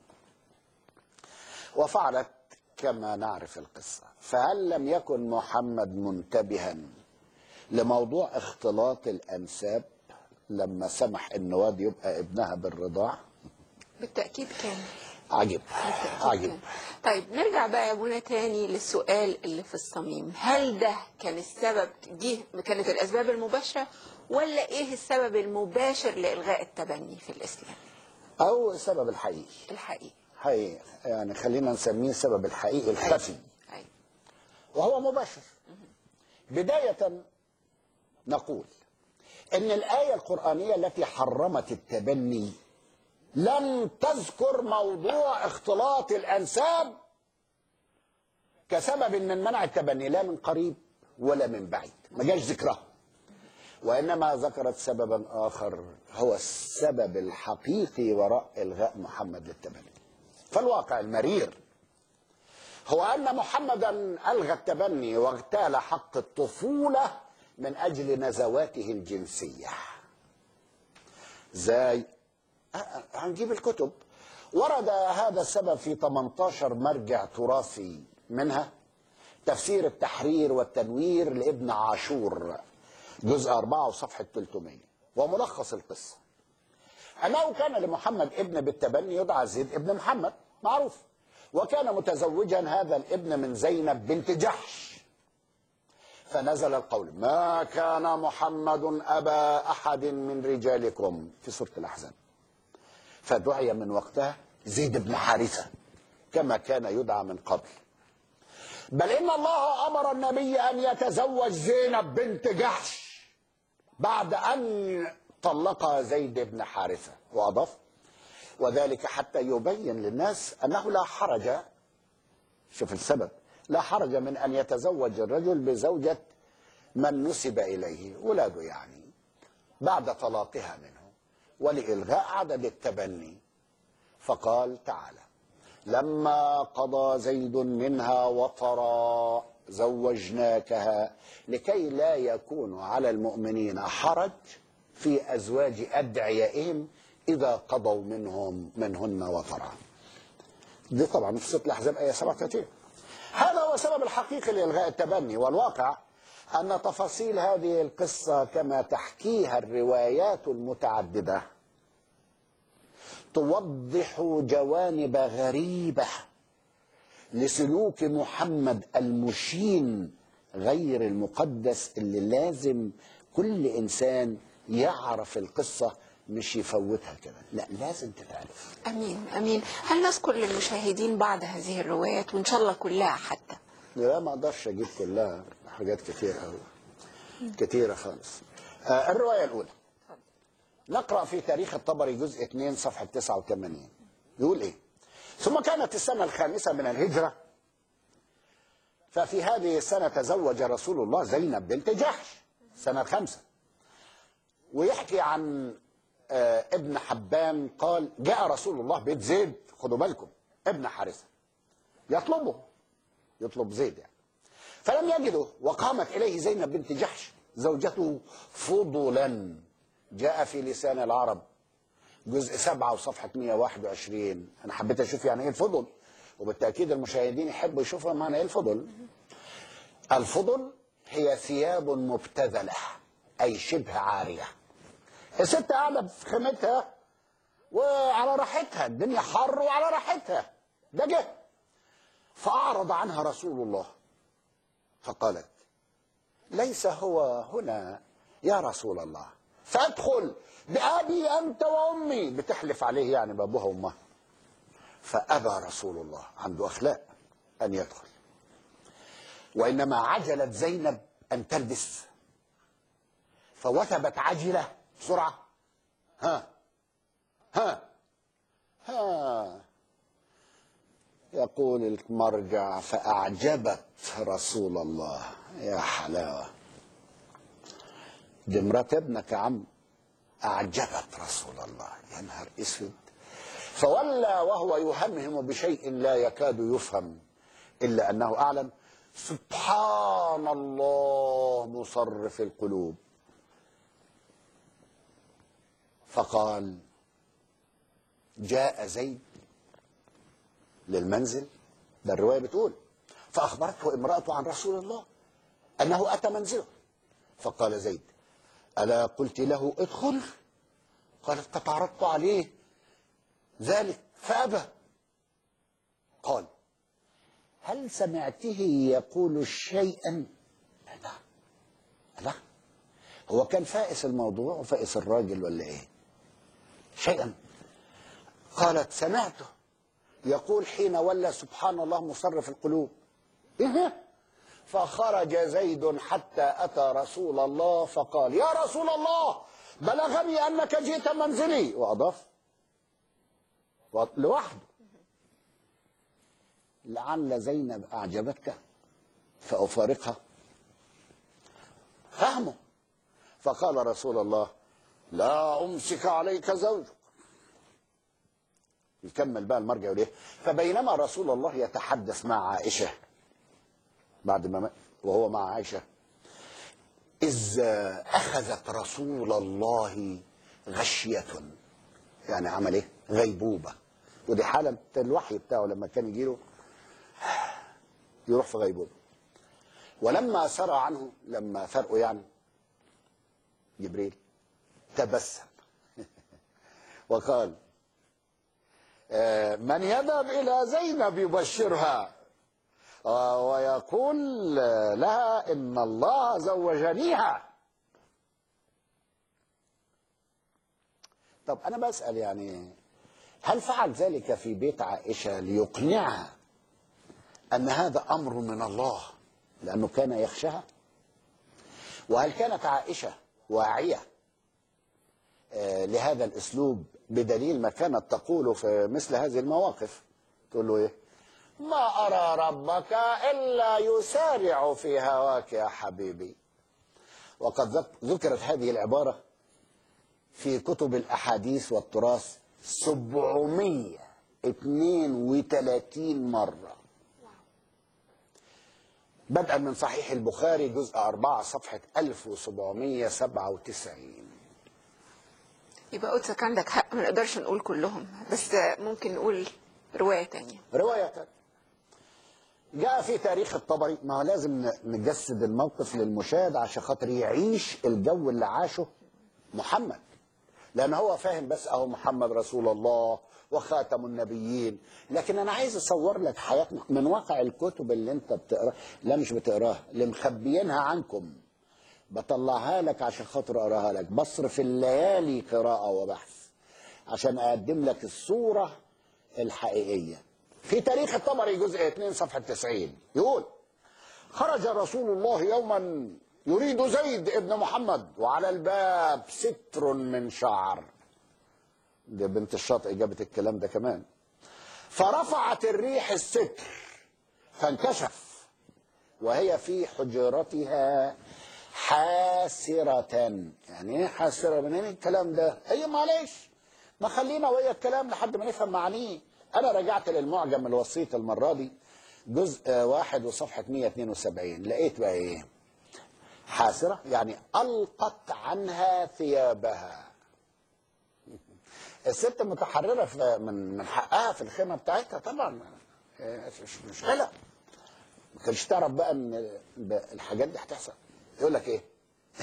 وفعلت كما نعرف القصة فهل لم يكن محمد منتبها لموضوع اختلاط الأنساب لما سمح ان واد يبقى ابنها بالرضاع بالتاكيد كان عجيب بالتأكيد عجيب كان. طيب نرجع بقى يا ابونا تاني للسؤال اللي في الصميم هل ده كان السبب دي كانت الاسباب المباشره ولا ايه السبب المباشر لالغاء التبني في الاسلام او السبب الحقيقي الحقيقي حقيقي يعني خلينا نسميه السبب الحقيقي الخفي أيوة. وهو مباشر بداية نقول ان الآية القرآنية التي حرمت التبني لم تذكر موضوع اختلاط الأنساب كسبب من منع التبني لا من قريب ولا من بعيد ما جاش ذكرها وإنما ذكرت سببا آخر هو السبب الحقيقي وراء إلغاء محمد للتبني فالواقع المرير هو أن محمدا ألغى التبني واغتال حق الطفولة من أجل نزواته الجنسية زي أه، أه، هنجيب الكتب ورد هذا السبب في 18 مرجع تراثي منها تفسير التحرير والتنوير لابن عاشور جزء 4 وصفحة 300 وملخص القصة أنه كان لمحمد ابن بالتبني يدعى زيد ابن محمد معروف وكان متزوجا هذا الابن من زينب بنت جحش فنزل القول ما كان محمد أبا أحد من رجالكم في سورة الأحزاب فدعي من وقتها زيد بن حارثة كما كان يدعى من قبل بل إن الله أمر النبي أن يتزوج زينب بنت جحش بعد أن طلقها زيد بن حارثة وأضاف وذلك حتى يبين للناس أنه لا حرج شوف السبب لا حرج من أن يتزوج الرجل بزوجة من نسب إليه ولاده يعني بعد طلاقها منه ولإلغاء عدد التبني فقال تعالى لما قضى زيد منها وطرا زوجناكها لكي لا يكون على المؤمنين حرج في أزواج أدعيائهم إذا قضوا منهم منهن وطرا دي طبعا في سورة الأحزاب آية 37 هذا هو السبب الحقيقي لإلغاء التبني والواقع أن تفاصيل هذه القصة كما تحكيها الروايات المتعددة توضح جوانب غريبة لسلوك محمد المشين غير المقدس اللي لازم كل انسان يعرف القصه مش يفوتها كده لا لازم تتعرف امين امين هل نذكر للمشاهدين بعض هذه الروايات وان شاء الله كلها حتى لا ما اقدرش اجيب كلها حاجات كتير قوي كتيره خالص آه الروايه الاولى نقرا في تاريخ الطبري جزء 2 صفحه 89 يقول ايه ثم كانت السنه الخامسه من الهجره ففي هذه السنه تزوج رسول الله زينب بنت جحش السنه الخامسه ويحكي عن آه ابن حبان قال جاء رسول الله بيت زيد خدوا بالكم ابن حارثه يطلبه يطلب زيد يعني فلم يجده وقامت إليه زينب بنت جحش زوجته فضلا جاء في لسان العرب جزء سبعة وصفحة 121 أنا حبيت أشوف يعني إيه الفضل وبالتأكيد المشاهدين يحبوا يشوفوا معنى إيه الفضل الفضل هي ثياب مبتذلة أي شبه عارية الست قاعدة في خيمتها وعلى راحتها الدنيا حر وعلى راحتها ده جه فأعرض عنها رسول الله فقالت ليس هو هنا يا رسول الله فادخل بأبي أنت وأمي بتحلف عليه يعني بأبوها وأمها فأبى رسول الله عنده أخلاق أن يدخل وإنما عجلت زينب أن تلبس فوثبت عجلة بسرعة ها ها ها يقول المرجع فأعجبت رسول الله يا حلاوة دي مرات ابنك يا عم أعجبت رسول الله يا نهار اسود فولى وهو يهمهم بشيء لا يكاد يفهم إلا أنه أعلم سبحان الله مصرف القلوب فقال جاء زيد للمنزل ده الرواية بتقول فأخبرته امرأته عن رسول الله أنه أتى منزله فقال زيد ألا قلت له ادخل قالت قد عرضت عليه ذلك فأبى قال هل سمعته يقول شيئا لا لا هو كان فائس الموضوع وفائس الراجل ولا ايه شيئا قالت سمعته يقول حين ولى سبحان الله مصرف القلوب إيه؟ فخرج زيد حتى أتى رسول الله فقال يا رسول الله بلغني أنك جئت منزلي وأضاف لوحده لعل زينب أعجبتك فأفارقها فهمه فقال رسول الله لا أمسك عليك زوجك يكمل بقى المرجع يقول ايه فبينما رسول الله يتحدث مع عائشه بعد ما مات وهو مع عائشه اذ اخذت رسول الله غشيه يعني عمل ايه غيبوبه ودي حاله الوحي بتاعه لما كان يجي له يروح في غيبوبه ولما سرى عنه لما فرقه يعني جبريل تبسم وقال من يذهب إلى زينب يبشرها ويقول لها إن الله زوجنيها طب أنا بسأل يعني هل فعل ذلك في بيت عائشة ليقنعها أن هذا أمر من الله لأنه كان يخشها وهل كانت عائشة واعية لهذا الأسلوب بدليل ما كانت تقول في مثل هذه المواقف تقول له ايه ما أرى ربك إلا يسارع في هواك يا حبيبي وقد ذكرت هذه العبارة في كتب الأحاديث والتراث 732 مرة بدءا من صحيح البخاري جزء 4 صفحة 1797 يبقى قدسك عندك حق ما نقدرش نقول كلهم بس ممكن نقول رواية تانية رواية تانية جاء في تاريخ الطبري ما هو لازم نجسد الموقف للمشاهد عشان خاطر يعيش الجو اللي عاشه محمد لان هو فاهم بس اهو محمد رسول الله وخاتم النبيين لكن انا عايز اصور لك حياتنا من واقع الكتب اللي انت بتقراها لا مش بتقراها اللي مخبيينها عنكم بطلعها لك عشان خاطر اقراها لك بصرف الليالي قراءه وبحث عشان اقدم لك الصوره الحقيقيه في تاريخ الطبري جزء 2 صفحه 90 يقول خرج رسول الله يوما يريد زيد ابن محمد وعلى الباب ستر من شعر دي بنت الشاطئ جابت الكلام ده كمان فرفعت الريح الستر فانكشف وهي في حجرتها حاسرة يعني ايه حاسرة من ايه الكلام ده هي معلش ما خلينا ويا الكلام لحد ما نفهم معانيه انا رجعت للمعجم الوسيط المرة دي جزء واحد وصفحة 172 لقيت بقى ايه حاسرة يعني ألقت عنها ثيابها الست متحررة في- من من حقها في الخيمة بتاعتها طبعا إيه، مش مشكلة ما كانش تعرف بقى ان ب- الحاجات دي هتحصل يقول لك ايه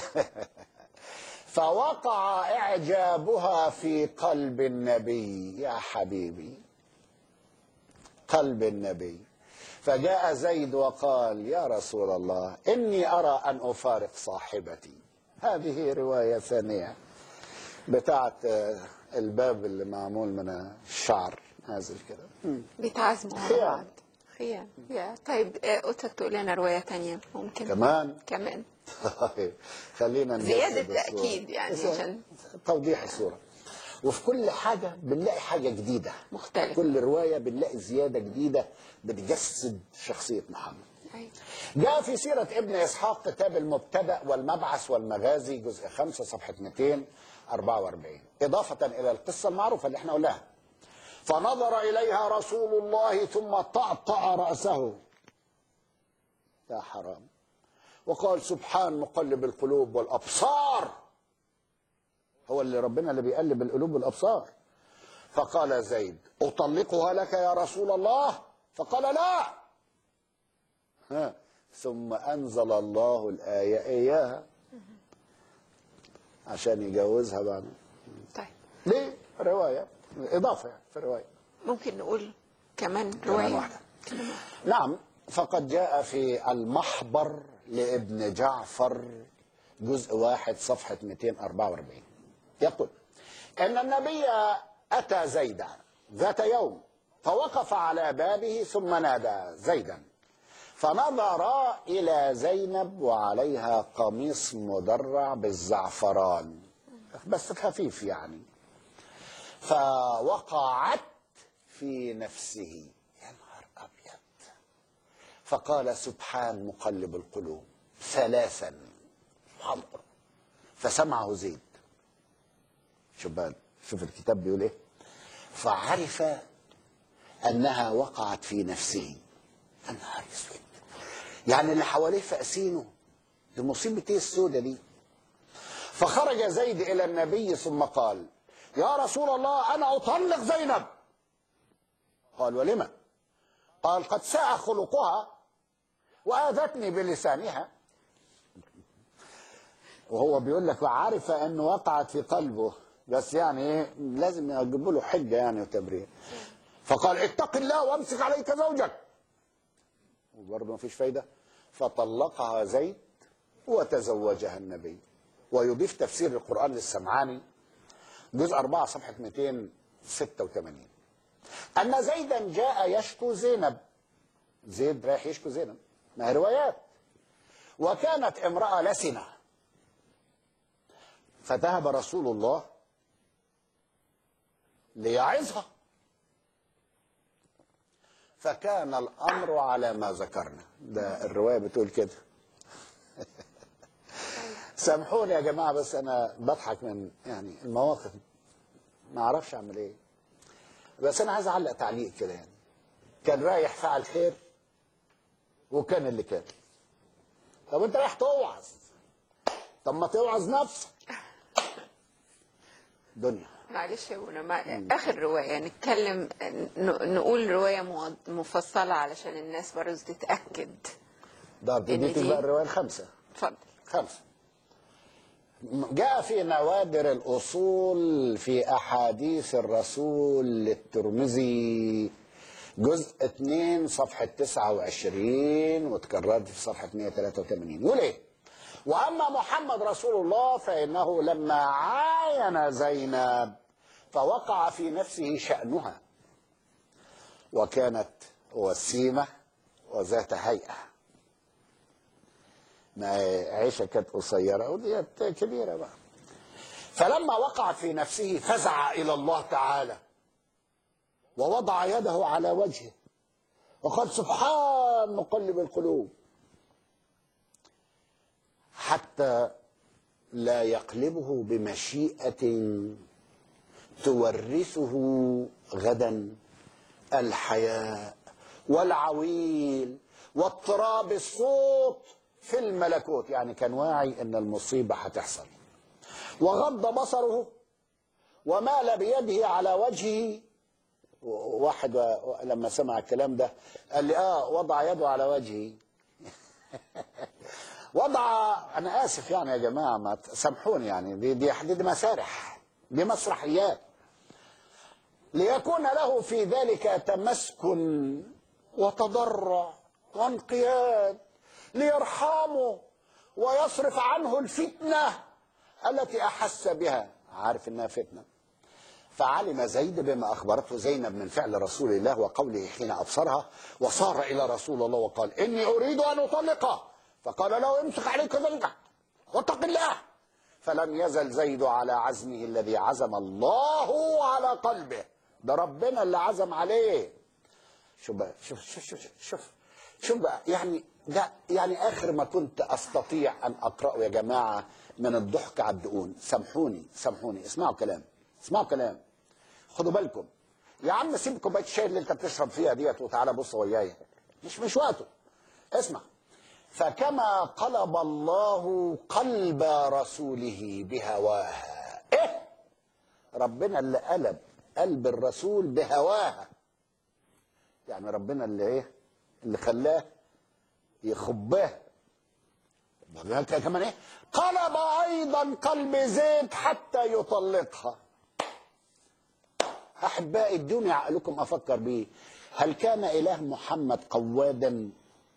فوقع اعجابها في قلب النبي يا حبيبي قلب النبي فجاء زيد وقال يا رسول الله اني ارى ان افارق صاحبتي هذه روايه ثانيه بتاعت آه، الباب اللي معمول من الشعر نازل كده بيتعزموا على خيام. بعض خيام يا طيب آه، قلتك تقول لنا رواية تانية ممكن كمان كمان طيب خلينا نجسد زيادة الصورة. تأكيد يعني بس عشان- توضيح الصورة وفي كل حاجة بنلاقي حاجة جديدة مختلفة. كل رواية بنلاقي زيادة جديدة بتجسد شخصية محمد أيوة. جاء في سيرة ابن إسحاق كتاب المبتدأ والمبعث والمغازي جزء 5 صفحة 244 إضافة إلى القصة المعروفة اللي احنا قلناها فنظر إليها رسول الله ثم طأطأ رأسه يا حرام وقال سبحان مقلب القلوب والأبصار هو اللي ربنا اللي بيقلب القلوب والأبصار فقال زيد أطلقها لك يا رسول الله فقال لا ها. ثم أنزل الله الآية إياها عشان يجوزها بعد طيب ليه؟ رواية إضافة يعني في رواية ممكن نقول كمان كمان رواية واحدة نعم فقد جاء في المحبر لابن جعفر جزء واحد صفحة 244 يقول إن النبي أتى زيدا ذات يوم فوقف على بابه ثم نادى زيدا فنظر إلى زينب وعليها قميص مدرع بالزعفران بس خفيف يعني فوقعت في نفسه يا نهار أبيض فقال سبحان مقلب القلوب ثلاثا سبحان الله. فسمعه زيد شوف بقى شوف الكتاب بيقول ايه فعرف انها وقعت في نفسه يا نهار اسود يعني اللي حواليه فاسينه دي مصيبه ايه السودة دي فخرج زيد الى النبي ثم قال يا رسول الله انا اطلق زينب قال ولم قال قد ساء خلقها واذتني بلسانها وهو بيقول لك وعارف انه وقعت في قلبه بس يعني ايه لازم يجيبوا له حجه يعني وتبرير فقال اتق الله وامسك عليك زوجك وبرضه ما فيش فايده فطلقها زيد وتزوجها النبي ويضيف تفسير القران للسمعاني جزء 4 صفحه 286 ان زيدا جاء يشكو زينب زيد رايح يشكو زينب ما هي روايات وكانت امراه لسنه فذهب رسول الله ليعظها فكان الامر على ما ذكرنا ده الروايه بتقول كده سامحوني يا جماعه بس انا بضحك من يعني المواقف ما اعرفش اعمل ايه بس انا عايز اعلق تعليق كده يعني كان رايح فعل خير وكان اللي كان طب انت رايح توعظ طب ما توعظ نفسك دنيا معلش يا ابونا مع... اخر روايه نتكلم ن... نقول روايه مو- مفصله علشان الناس برضه تتاكد ده إن بديتك دي- بقى الروايه الخمسه اتفضل خمسه جاء في نوادر الأصول في أحاديث الرسول للترمذي جزء 2 صفحة 29 وتكررت في صفحة 183 يقول إيه؟ وأما محمد رسول الله فإنه لما عاين زينب فوقع في نفسه شأنها وكانت وسيمة وذات هيئة ما عيشة كانت قصيرة وديت كبيرة بقى فلما وقع في نفسه فزع إلى الله تعالى ووضع يده على وجهه وقال سبحان مقلب القلوب حتى لا يقلبه بمشيئة تورثه غدا الحياء والعويل واضطراب الصوت في الملكوت يعني كان واعي ان المصيبه هتحصل وغض بصره ومال بيده على وجهه واحد لما سمع الكلام ده قال لي اه وضع يده على وجهي وضع انا اسف يعني يا جماعه ما سامحوني يعني دي دي, دي مسارح دي مسرحيات ليكون له في ذلك تمسكن وتضرع وانقياد ليرحمه ويصرف عنه الفتنه التي احس بها عارف انها فتنه فعلم زيد بما اخبرته زينب من فعل رسول الله وقوله حين ابصرها وصار الى رسول الله وقال اني اريد ان اطلقها فقال له امسك عليك زوجك واتق الله فلم يزل زيد على عزمه الذي عزم الله على قلبه ده ربنا اللي عزم عليه شوف بقى شوف شوف شوف شوف شوف بقى يعني ده يعني اخر ما كنت استطيع ان اقراه يا جماعه من الضحك على الدقون سامحوني سامحوني اسمعوا كلام اسمعوا كلام خدوا بالكم يا عم سيب كوبايه الشاي اللي انت بتشرب فيها ديت وتعالى بص وياي مش مش وقته اسمع فكما قلب الله قلب رسوله بهواها ايه ربنا اللي قلب قلب الرسول بهواها يعني ربنا اللي ايه اللي خلاه يخباه كمان ايه قلب ايضا قلب زيد حتى يطلقها احبائي ادوني عقلكم افكر بيه هل كان اله محمد قوادا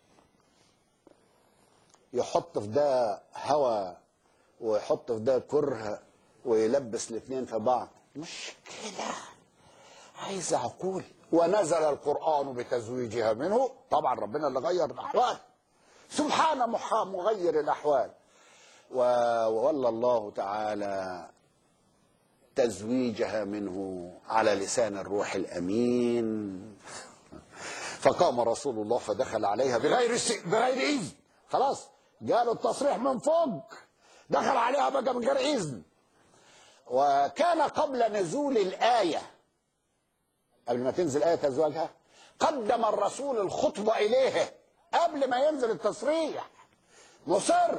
يحط في ده هوى ويحط في ده كره ويلبس الاثنين في بعض مش كده عايز عقول ونزل القرآن بتزويجها منه طبعا ربنا اللي غير الأحوال سبحان محا مغير الأحوال وولى الله تعالى تزويجها منه على لسان الروح الأمين فقام رسول الله فدخل عليها بغير بغير إذن خلاص جاله التصريح من فوق دخل عليها بقى من غير إذن وكان قبل نزول الآية قبل ما تنزل آية أزواجها قدم الرسول الخطبة إليه قبل ما ينزل التصريح مصر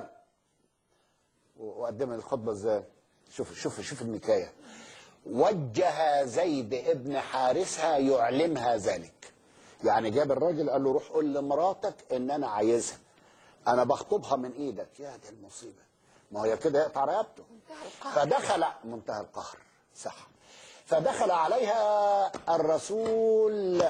وقدم الخطبة ازاي شوف شوف شوف النكاية وجه زيد ابن حارثها يعلمها ذلك يعني جاب الراجل قال له روح قول لمراتك ان انا عايزها انا بخطبها من ايدك يا دي المصيبه ما هي كده يقطع رقبته فدخل منتهى القهر صح فدخل عليها الرسول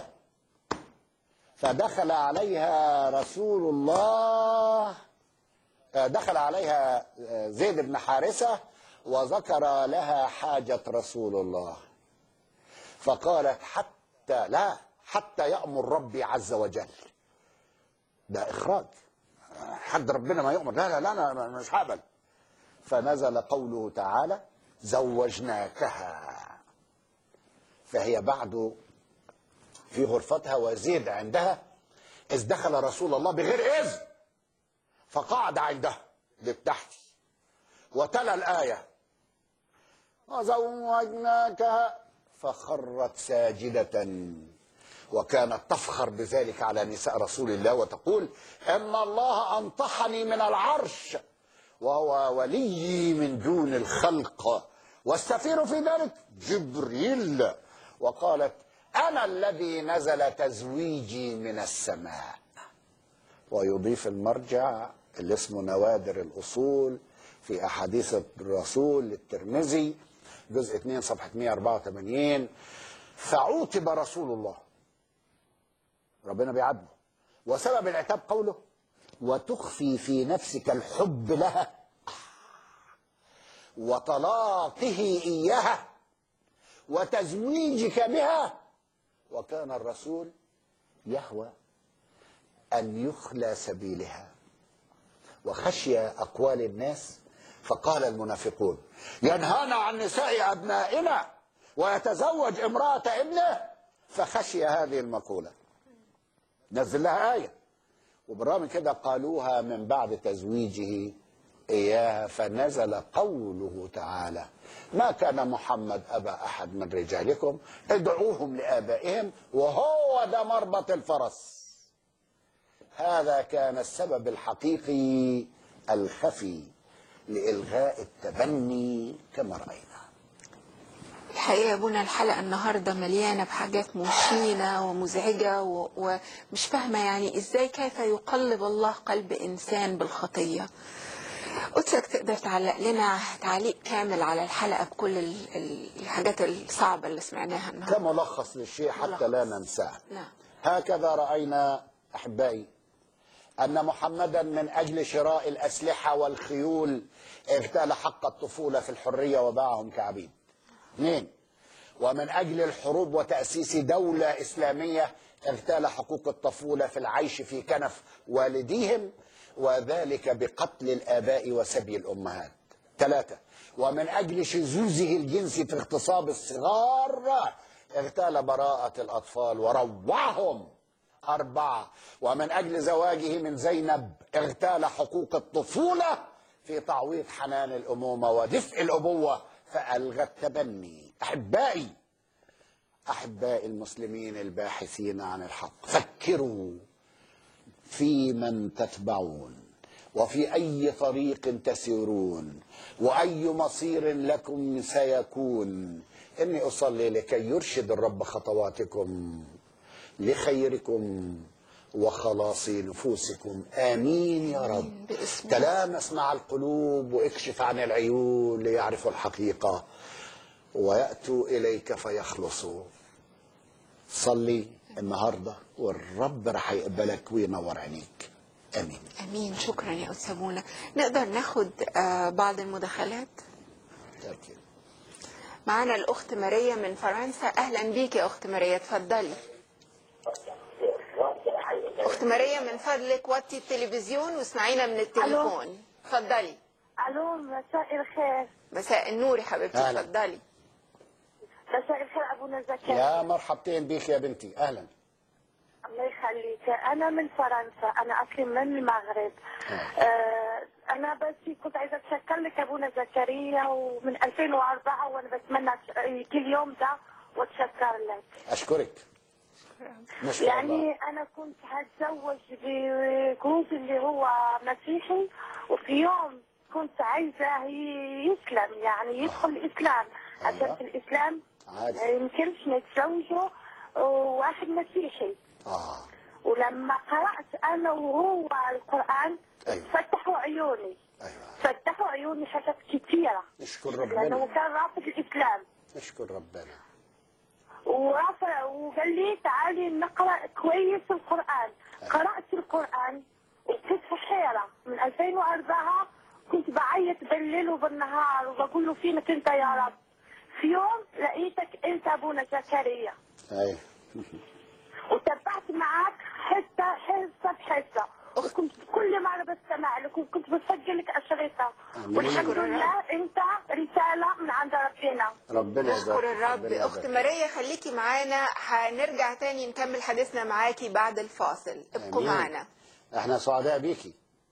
فدخل عليها رسول الله دخل عليها زيد بن حارثة وذكر لها حاجة رسول الله فقالت حتى لا حتى يأمر ربي عز وجل ده إخراج حد ربنا ما يؤمر لا لا لا أنا مش هقبل فنزل قوله تعالى زوجناكها فهي بعد في غرفتها وزيد عندها إذ دخل رسول الله بغير إذن فقعد عندها للتحت وتلا الآية وزوجناكها فخرت ساجدة وكانت تفخر بذلك على نساء رسول الله وتقول إن الله أنطحني من العرش وهو ولي من دون الخلق والسفير في ذلك جبريل وقالت أنا الذي نزل تزويجي من السماء ويضيف المرجع اللي اسمه نوادر الأصول في أحاديث الرسول للترمذي جزء 2 صفحة 184 فعوتب رسول الله ربنا بيعاتبه وسبب العتاب قوله وتخفي في نفسك الحب لها وطلاقه إياها وتزويجك بها وكان الرسول يهوى أن يخلى سبيلها وخشي أقوال الناس فقال المنافقون ينهانا عن نساء أبنائنا ويتزوج امرأة ابنه فخشي هذه المقولة نزل لها آية وبالرغم من كده قالوها من بعد تزويجه إياها فنزل قوله تعالى ما كان محمد أبا أحد من رجالكم ادعوهم لآبائهم وهو ده مربط الفرس هذا كان السبب الحقيقي الخفي لإلغاء التبني كما رأينا الحقيقة يا بونا الحلقة النهاردة مليانة بحاجات مشينة ومزعجة و- ومش فاهمة يعني ازاي كيف يقلب الله قلب إنسان بالخطية قدسك تقدر تعلق لنا تعليق كامل على الحلقة بكل ال- ال- الحاجات الصعبة اللي سمعناها النهاردة كملخص للشيء حتى لا ننساه نعم هكذا رأينا أحبائي أن محمدا من أجل شراء الأسلحة والخيول اغتال حق الطفولة في الحرية وباعهم كعبيد اثنين ومن أجل الحروب وتأسيس دولة إسلامية اغتال حقوق الطفولة في العيش في كنف والديهم وذلك بقتل الآباء وسبي الأمهات ثلاثة ومن أجل شذوذه الجنسي في اغتصاب الصغار اغتال براءة الأطفال وروعهم أربعة ومن أجل زواجه من زينب اغتال حقوق الطفولة في تعويض حنان الأمومة ودفء الأبوة فألغى التبني أحبائي أحبائي المسلمين الباحثين عن الحق فكروا في من تتبعون وفي أي طريق تسيرون وأي مصير لكم سيكون إني أصلي لكي يرشد الرب خطواتكم لخيركم وخلاص نفوسكم آمين يا رب باسم تلامس مع القلوب واكشف عن العيون ليعرفوا الحقيقة ويأتوا إليك فيخلصوا صلي النهاردة والرب رح يقبلك وينور عينيك آمين امين شكرا يا استاذ سابونا نقدر ناخد آه، بعض المداخلات أكيد. معانا الاخت ماريا من فرنسا اهلا بيك يا اخت ماريا اتفضلي اخت ماريا من فضلك وطي التلفزيون واسمعينا من التليفون اتفضلي الو مساء الخير مساء النور يا حبيبتي أهلا. اتفضلي مساء الخير ابونا زكريا يا مرحبتين بيك يا بنتي أهلا الله يخليك انا من فرنسا انا اصلي من المغرب آه انا بس كنت عايزه اتشكر لك ابونا زكريا ومن 2004 وانا بتمنى ش- كل يوم ده واتشكر لك أشكرك نشكر الله يعني انا كنت هتزوج بجوز اللي هو مسيحي وفي يوم كنت عايزه ي- يسلم يعني يدخل الاسلام عشان أيوة. في الاسلام عادي. ما يمكنش نتزوجه واحد مسيحي آه ولما قرأت أنا وهو القرآن أيوة. فتحوا عيوني أيوة فتحوا عيوني حاجات كثيرة نشكر لأنه ربنا كان رافض الإسلام نشكر ربنا ورافع وقال لي تعالي نقرأ كويس القرآن قرأت القرآن وكنت في حيرة من 2004 كنت بعيط بالليل وبالنهار وبقول له فينك أنت يا رب في يوم لقيتك أنت أبونا زكريا أيوة وتبعت معاك حته حصه بحصه وكنت كل مره بستمع لك وكنت بسجل لك اشرطه آمين. والحمد نشكر لله انت رساله من عند ربنا ربنا نشكر يبارك الرب ربنا اخت يبارك. ماريا خليكي معانا هنرجع تاني نكمل حديثنا معاكي بعد الفاصل ابقوا آمين. معانا احنا سعداء بيكي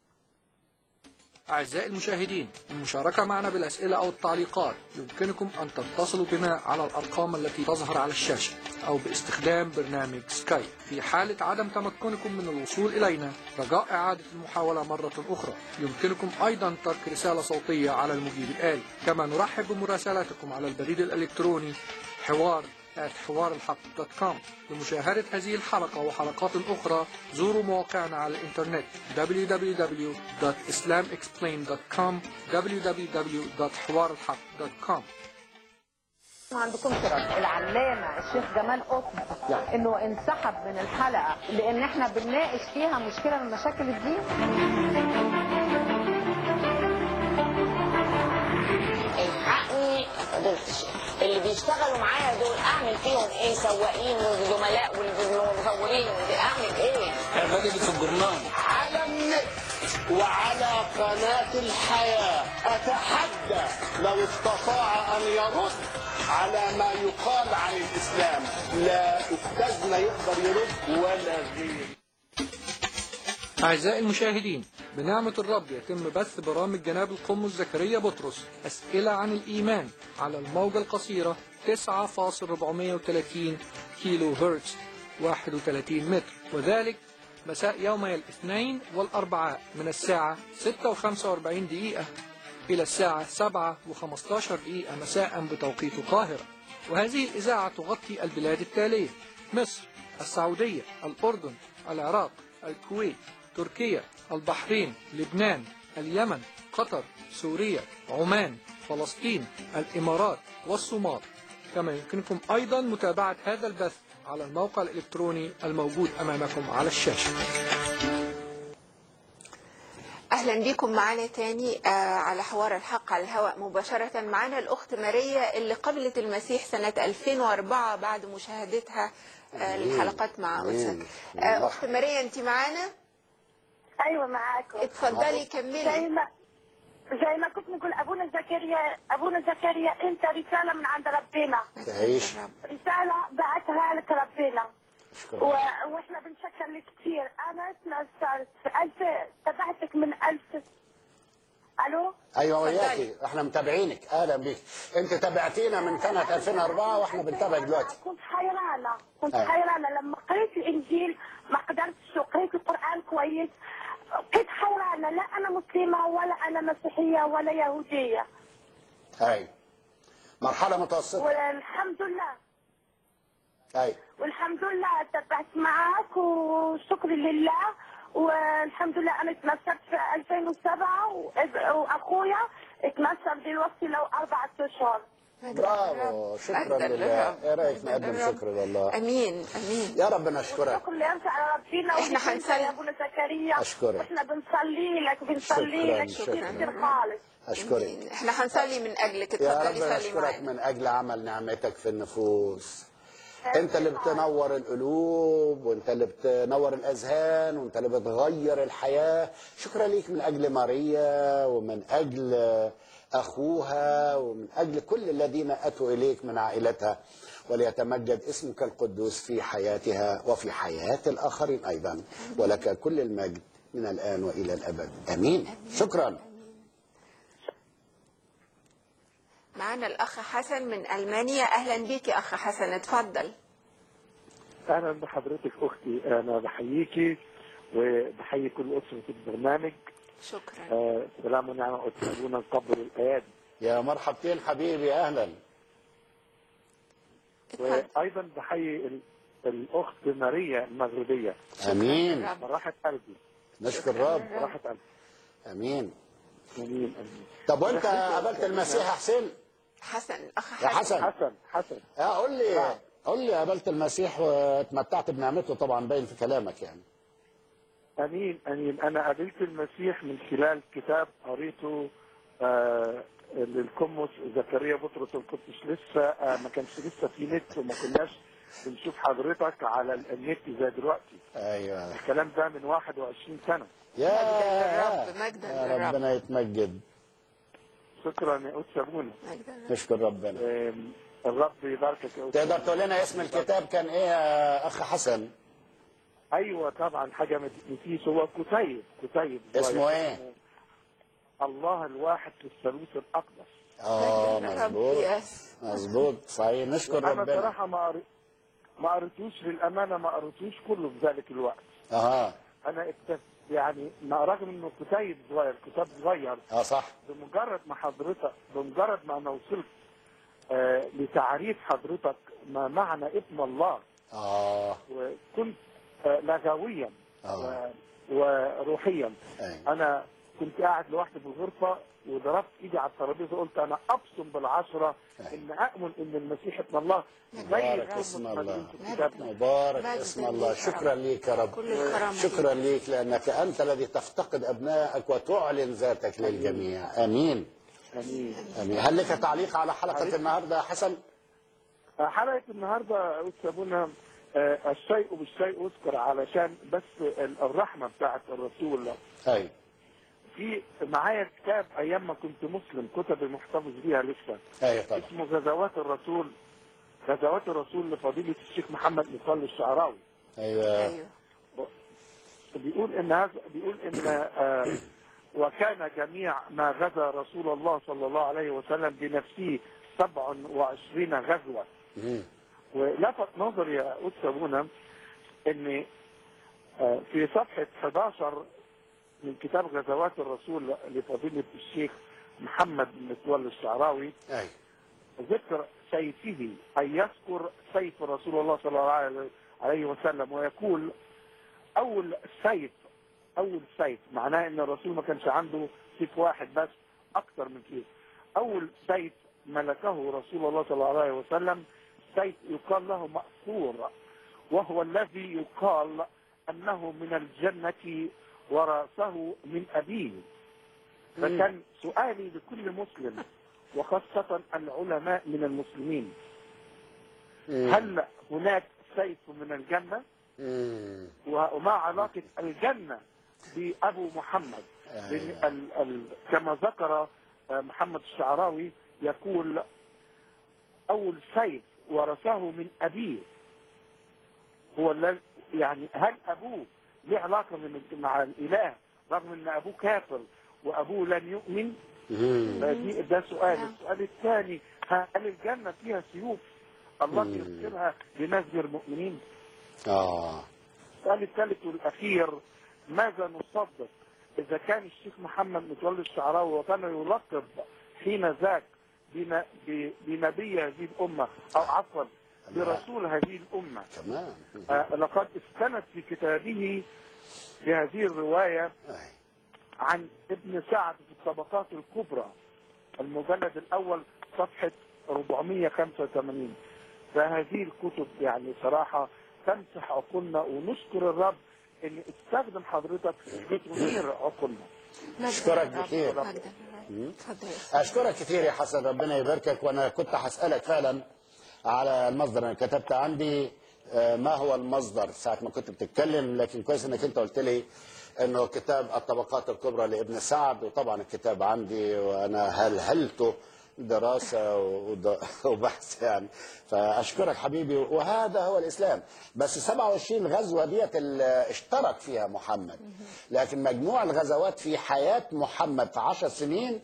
أعزائي المشاهدين المشاركة معنا بالأسئلة أو التعليقات يمكنكم أن تتصلوا بنا على الأرقام التي تظهر على الشاشة أو باستخدام برنامج سكايب في حالة عدم تمكنكم من الوصول إلينا رجاء إعادة المحاولة مرة أخرى يمكنكم أيضا ترك رسالة صوتية على المجيب الآلي كما نرحب بمراسلاتكم على البريد الإلكتروني حوار حوار الحق دوت كوم لمشاهدة هذه الحلقة وحلقات أخرى زوروا مواقعنا على الإنترنت www.islamexplained.com www.حوارالحق.com ما عندكم رد العلامه الشيخ جمال قطب انه انسحب من الحلقه لان احنا بنناقش فيها مشكله من مشاكل الدين الحقني يا فضيلة الشيخ اللي بيشتغلوا معايا دول اعمل فيهم ايه سواقين وزملاء والمصورين اعمل ايه الراجل في الجرنان على النت وعلى قناة الحياة أتحدى لو استطاع أن يرد على ما يقال عن الإسلام لا أستاذنا يقدر يرد ولا غيره أعزائي المشاهدين بنعمة الرب يتم بث برامج جناب القمص زكريا بطرس أسئلة عن الإيمان على الموجة القصيرة 9.430 كيلو هرتز 31 متر وذلك مساء يومي الاثنين والأربعاء من الساعة 6:45 دقيقة إلى الساعة 7:15 دقيقة مساء بتوقيت القاهرة وهذه الإذاعة تغطي البلاد التالية مصر السعودية الأردن العراق الكويت تركيا البحرين لبنان اليمن قطر سوريا عمان فلسطين الإمارات والصومال كما يمكنكم أيضا متابعة هذا البث على الموقع الإلكتروني الموجود أمامكم على الشاشة اهلا بكم معانا تاني آه، على حوار الحق على الهواء مباشرة معانا الاخت ماريا اللي قبلت المسيح سنة 2004 بعد مشاهدتها آه، الحلقات مع أمين. قدسك آه، اخت ماريا انت معانا ايوه معاكم اتفضلي زي كملي ما زي ما كنت نقول ابونا زكريا ابونا زكريا انت رساله من عند ربنا تعيش رساله بعتها لك ربنا أشكرك. و... واحنا بنشكر لك كثير انا اتنصرت في الف تبعتك من الف الو ايوه وياكي احنا متابعينك اهلا بيك انت تابعتينا من سنه 2004 واحنا بنتابعك دلوقتي كنت حيرانه كنت أيوة. حيرانه لما قريت الانجيل ما قدرتش وقريت القران كويس كنت حيرانه لا انا مسلمه ولا انا مسيحيه ولا يهوديه اي مرحله متوسطه والحمد لله اي والحمد لله تبعت معك وشكر لله والحمد لله انا اتنصرت في 2007 وإب- واخويا اتنصر دلوقتي له اربعة اشهر برافو شكرا مجدا لله للرب. ايه رايك مجدا نقدم للرب. شكر لله امين امين يا رب نشكرك الشكر اللي يرجع على ربنا إحنا ولك أنت هنصلي. يا ابونا زكريا أشكرك. واحنا بنصلي لك بنصلي شكراً، لك شكراً. كثير كثير خالص اشكرك أمين. احنا هنصلي من اجلك يا اتفضلي رب صلي نشكرك معانا من اجل عمل نعمتك في النفوس انت اللي بتنور القلوب وانت اللي بتنور الاذهان وانت اللي بتغير الحياه شكرا ليك من اجل ماريا ومن اجل اخوها ومن اجل كل الذين اتوا اليك من عائلتها وليتمجد اسمك القدوس في حياتها وفي حياه الاخرين ايضا ولك كل المجد من الان والى الابد امين شكرا معانا الاخ حسن من المانيا اهلا بيك يا اخ حسن اتفضل اهلا بحضرتك اختي انا بحييكي وبحيي كل اسره البرنامج شكرا آه، سلام ونعمه وتسالونا نقبل الايادي يا مرحبتين حبيبي اهلا اتفضل وايضا بحيي ال- الاخت ماريا المغربيه امين رب. راحت قلبي نشكر رب راحت قلبي امين امين امين طب وانت قابلت المسيح يا حسين حسن الاخ يا حسن حسن حسن حسن اه قول لي نعم. قول لي قابلت المسيح واتمتعت بنعمته طبعا باين في كلامك يعني امين امين انا قابلت المسيح من خلال كتاب قريته آه للقمص زكريا بطرس القدس لسه آه ما كانش لسه في نت وما كناش بنشوف حضرتك على النت زي دلوقتي ايوه الكلام ده من 21 سنه يا للرب، مجداً يا للرب. ربنا يتمجد شكرا يا أستاذ أبونا مجدا نشكر ربنا آم، الرب يباركك يا أستاذ تقدر تقول لنا اسم الكتاب كان ايه يا اخ حسن ايوه طبعا حاجه ما تنسيش هو كتيب كتيب اسمه إيه؟ الله الواحد في الثالوث الاقدس اه مجدا للرب. مظبوط يس مظبوط صحيح نشكر انا ربنا صراحه ما قري- ما قريتوش للامانه ما قريتوش كله في ذلك الوقت اها انا اكتشفت يعني ما رغم انه كتيب صغير كتاب صغير اه صح بمجرد ما حضرتك بمجرد ما انا وصلت آه لتعريف حضرتك ما معنى ابن الله اه وكنت آه، لغويا آه. و- وروحيا أي. انا كنت قاعد لوحدي في الغرفه وضربت ايدي على الترابيزه قلت انا ابصم بالعشره أي. ان اؤمن ان المسيح ابن الله مبارك زي اسم القرآن الله. في كتابنا. مبارك مجد اسم الله ليك يا رب. شكرا ليك يا رب كل الكرامة شكرا ليك لانك انت الذي تفتقد ابنائك وتعلن ذاتك للجميع امين امين امين هل لك تعليق على حلقه النهارده يا حسن حلقه النهارده قلت ابونا آه، الشيء بالشيء اذكر علشان بس ال- الرحمه بتاعت الرسول اي في معايا كتاب ايام ما كنت مسلم كتب محتفظ بيها لسه اي طبعا اسمه غزوات الرسول غزوات الرسول لفضيله الشيخ محمد مصلي الشعراوي ايوه ايوه بيقول ان هذا بيقول ان آه، وكان جميع ما غزا رسول الله صلى الله عليه وسلم بنفسه 27 غزوه مم. ولفت نظري يا أستاذ أبونا ان آه، في صفحه 11 من كتاب غزوات الرسول لفضيله الشيخ محمد متولي الشعراوي اي ذكر سيفه أي يذكر سيف رسول الله صلى الله عليه- عليه وسلم ويقول أول سيف أول سيف معناه أن الرسول ما كانش عنده سيف واحد بس أكثر من سيف أول سيف ملكه رسول الله صلى الله عليه وسلم سيف يقال له مأثور وهو الذي يقال أنه من الجنة ورأسه من أبيه فكان سؤالي لكل مسلم وخاصة العلماء من المسلمين مم. هل هناك سيف من الجنة مم. وما علاقة الجنة بأبو محمد لأن أيوة. ال ال كما ذكر آه، محمد الشعراوي يقول أول سيف ورثه من أبيه هو الذي يعني هل أبوه له علاقة من مع الإله رغم أن أبوه كافر وأبوه لن يؤمن مم. فدي- ده سؤال نعم. السؤال الثاني هل الجنة فيها سيوف الله مم. يرسلها لناس غير مؤمنين اه السؤال الثالث والأخير ماذا نصدق إذا كان الشيخ محمد متولي الشعراوي وكان يلقب حين ذاك بن- ب- بنبي هذه الأمة أو عفوا برسول هذه الأمة كمان آه، لقد استند في كتابه بهذه الرواية أي. عن ابن سعد في الطبقات الكبرى المجلد الأول صفحة 485 فهذه الكتب يعني صراحة تمسح عقولنا ونشكر الرب ان استخدم حضرتك لتنير عقولنا مجد أشكرك للرب. كتير. مجد للرب. اتفضل يا أستاذ. اشكرك كثير يا حسن ربنا يباركك وانا كنت هسالك فعلا على المصدر انا كتبت عندي آه، ما هو المصدر ساعه ما كنت بتتكلم لكن كويس انك انت قلت لي انه كتاب الطبقات الكبرى لابن سعد وطبعا الكتاب عندي وانا هلهلته دراسة وض- وبحث يعني فأشكرك حبيبي وهذا هو الإسلام بس 27 غزوة ديت اللي اشترك فيها محمد لكن مجموع الغزوات في حياة محمد في 10 سنين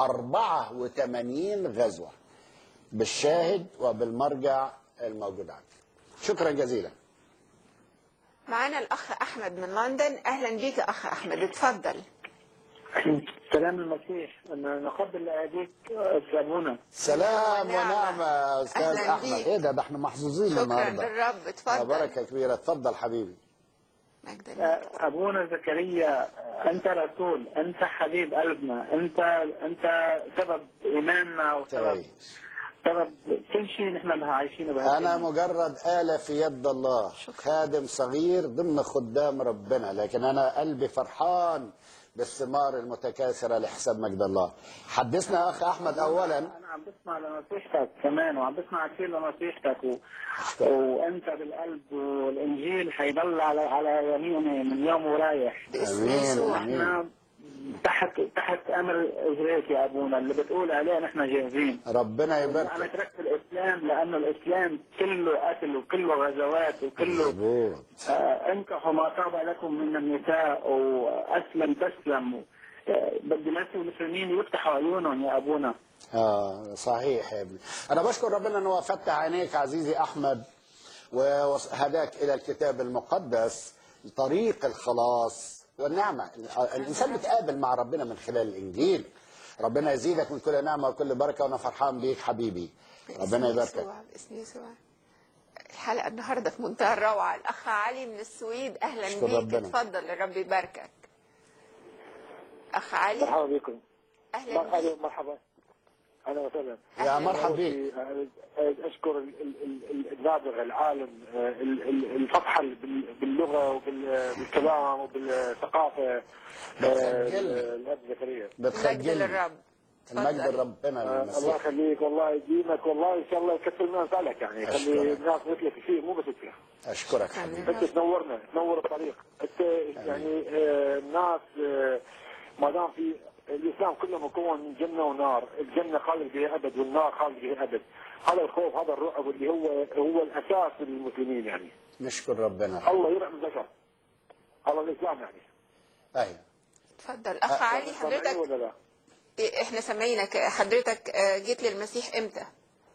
84 غزوة بالشاهد وبالمرجع الموجود عندي شكرا جزيلا معانا الأخ أحمد من لندن أهلا بيك يا أخ أحمد اتفضل سلام المسيح أنا نقبل أيديك أبونا سلام ونعمة. ونعمة يا أستاذ أهلاً أحمد بيك. إيه ده ده احنا محظوظين شكرا النهاردة للرب يا اتفضل بركة كبيرة اتفضل حبيبي مجد للرب. أبونا زكريا أنت رسول أنت حبيب قلبنا أنت أنت سبب إيماننا وسبب تعيش. سبب كل شيء نحن عايشينه أنا بهالدنيا. مجرد آلة في يد الله خادم صغير ضمن خدام ربنا لكن أنا قلبي فرحان بالثمار المتكاثرة لحساب مجد الله حدثنا يا أخ أحمد أولا أنا عم بسمع لنصيحتك كمان وعم بسمع كثير لنصيحتك و... وأنت بالقلب والإنجيل حيضل على على يميني من يوم ورايح باسم أمين يسوع أمين نحن تحت تحت امر اجريك يا ابونا اللي بتقول عليه نحن جاهزين ربنا انا يبارك تركت الاسلام لانه الاسلام كله قتل وكله غزوات وكله مظبوط آه انكحوا ما طاب لكم من النساء واسلم تسلم آه بدي الناس المسلمين يفتحوا عيونهم يا ابونا آه صحيح يا ابني أنا بشكر ربنا أنه فتح عينيك عزيزي أحمد وهداك إلى الكتاب المقدس طريق الخلاص والنعمة الإنسان بيتقابل مع ربنا من خلال الإنجيل ربنا يزيدك من كل نعمة وكل بركة وأنا فرحان بيك حبيبي باسم ربنا يباركك يسوع باسم يسوع الحلقة النهاردة في منتهى الروعة الأخ علي من السويد أهلا أشكر بيك ربنا. اتفضل الرب يباركك أخ علي مرحبا بكم أهلا بيك مرحبا مرحبا اهلا وسهلا يا مرحبا بك أول شيء، اشكر ال- ال- ال- النابغه العالم آه، ال- ال- الفتحه بال- باللغه وبالكلام وبالثقافه آه، بتسجلني. الاب زكريا مجد بتخجلني للرب المجد اتفضل. لربنا آه، الله المسيح يخليك والله يديمك والله ان شاء الله يكثر من امثالك يعني يخلي أشكرك. الناس مثلك كثير مو بس انت اشكرك حبيبي انت تنورنا تنور الطريق انت يعني آه، الناس آه، ما دام في الاسلام كله مكون من جنه ونار، الجنه خالد بها ابد والنار خالد بها ابد. هذا الخوف هذا الرعب اللي هو هو الاساس للمسلمين يعني. نشكر ربنا الله يرحم البشر. الله الاسلام يعني. ايوه اتفضل أخ علي سامعني حضرتك ولا لا؟ إيه، احنا سامعينك حضرتك آه، جيت للمسيح امتى؟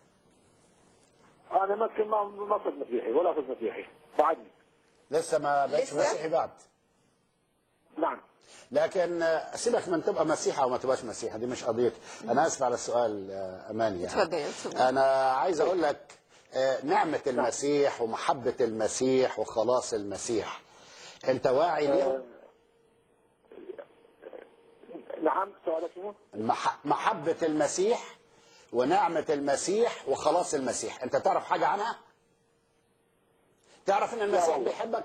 انا ما كنت ما ما صرت مسيحي ولا صرت مسيحي بعدني. لسه ما بقتش لسه؟ مسيحي بعد نعم. لكن آه، سيبك من تبقى مسيحي او ما تبقاش مسيحي دي مش قضيتي انا اسف على السؤال آه، اماني يعني اتفضل يا أستاذ. انا عايز اقول لك آه، نعمه المسيح ومحبه المسيح وخلاص المسيح انت واعي ليهم نعم سؤالك شنو؟ مح- محبه المسيح ونعمه المسيح وخلاص المسيح انت تعرف حاجه عنها تعرف ان المسيح والله. بيحبك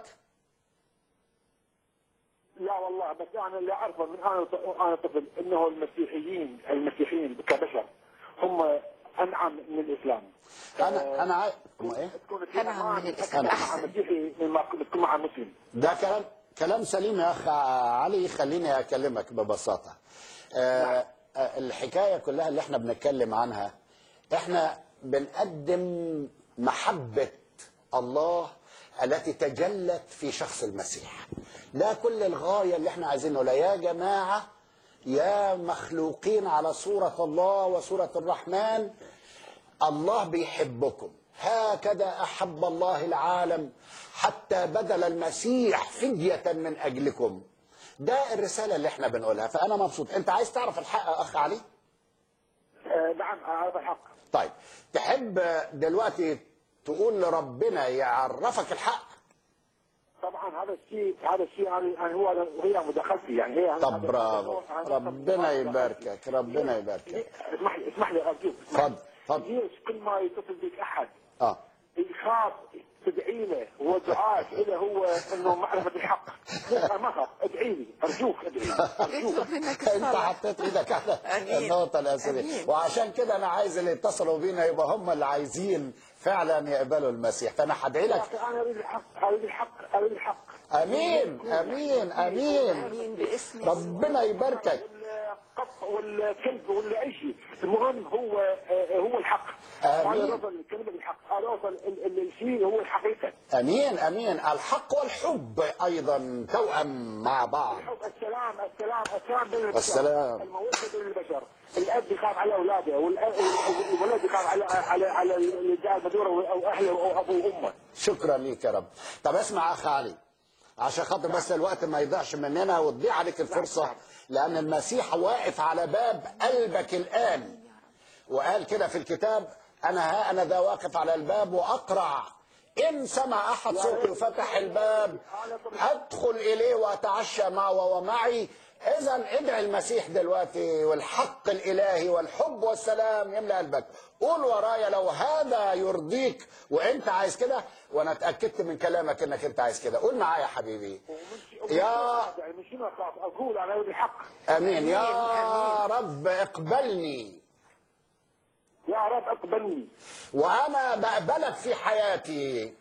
لا والله بس انا اللي اعرفه من انا انا طفل انه المسيحيين المسيحيين كبشر هم انعم من الاسلام. انا انا عاي... ايه تكون أنعم من الإسلام مع أحسن. مسيحي مما تكون مع مسلم. ده كلام كلام سليم يا اخ علي خليني اكلمك ببساطه آه آه، الحكايه كلها اللي احنا بنتكلم عنها احنا بنقدم محبه الله التي تجلت في شخص المسيح ده كل الغايه اللي احنا عايزين نقولها يا جماعه يا مخلوقين على صوره الله وصوره الرحمن الله بيحبكم هكذا احب الله العالم حتى بذل المسيح فديه من اجلكم ده الرساله اللي احنا بنقولها فانا مبسوط انت عايز تعرف الحق يا اخ علي آه نعم هذا الحق. طيب تحب دلوقتي تقول لربنا يعرفك الحق طبعا هذا الشيء هذا الشيء يعني يعني هو هي مداخلتي يعني هي طب هذا- برافو هذا- ربنا يباركك ربنا يباركك اسمح لي اسمح لي ارجوك اتفضل اتفضل ليش كل ما يتصل بك احد اه يخاف تدعي له ودعائك له هو انه معرفه الحق لا ما خاف ادعي لي ارجوك ادعي لي ارجوك يطلب منك انت الصلاة حطيت ايدك على أمين. النقطه الاساسيه أمين. وعشان كده انا عايز اللي يتصلوا بينا يبقى هم اللي عايزين فعلا يقبلوا المسيح فانا هدعي لك انا اريد الحق اريد الحق اريد الحق امين امين امين امين باسم ربنا يباركك والقط والكلب ولا اي شيء المهم هو آه، هو الحق آمين. هذا وصل الكلمه بالحق هذا وصل ال- ال- الشيء هو الحقيقه امين امين الحق والحب ايضا توأم مع بعض الحب السلام السلام السلام بين البشر السلام. الموده بين البشر الاب يخاف على اولاده والأ- والولد يخاف على على على الجهه المدوره او اهله او ابوه وامه شكرا ليك يا رب طب اسمع اخ علي عشان خاطر بس الوقت ما يضيعش مننا وتضيع عليك الفرصه لان المسيح واقف على باب قلبك الان وقال كده في الكتاب انا ها انا ذا واقف على الباب واقرع ان سمع احد صوتي وفتح الباب ادخل اليه واتعشى معه ومعي اذا ادعي المسيح دلوقتي والحق الالهي والحب والسلام يملا قلبك قول ورايا لو هذا يرضيك وانت عايز كده وانا اتاكدت من كلامك انك انت عايز كده قول معايا حبيبي يا يعني من شنو اخاف اقول انا اريد الحق امين يا رب اقبلني يا رب اقبلني وانا بقبلك في حياتي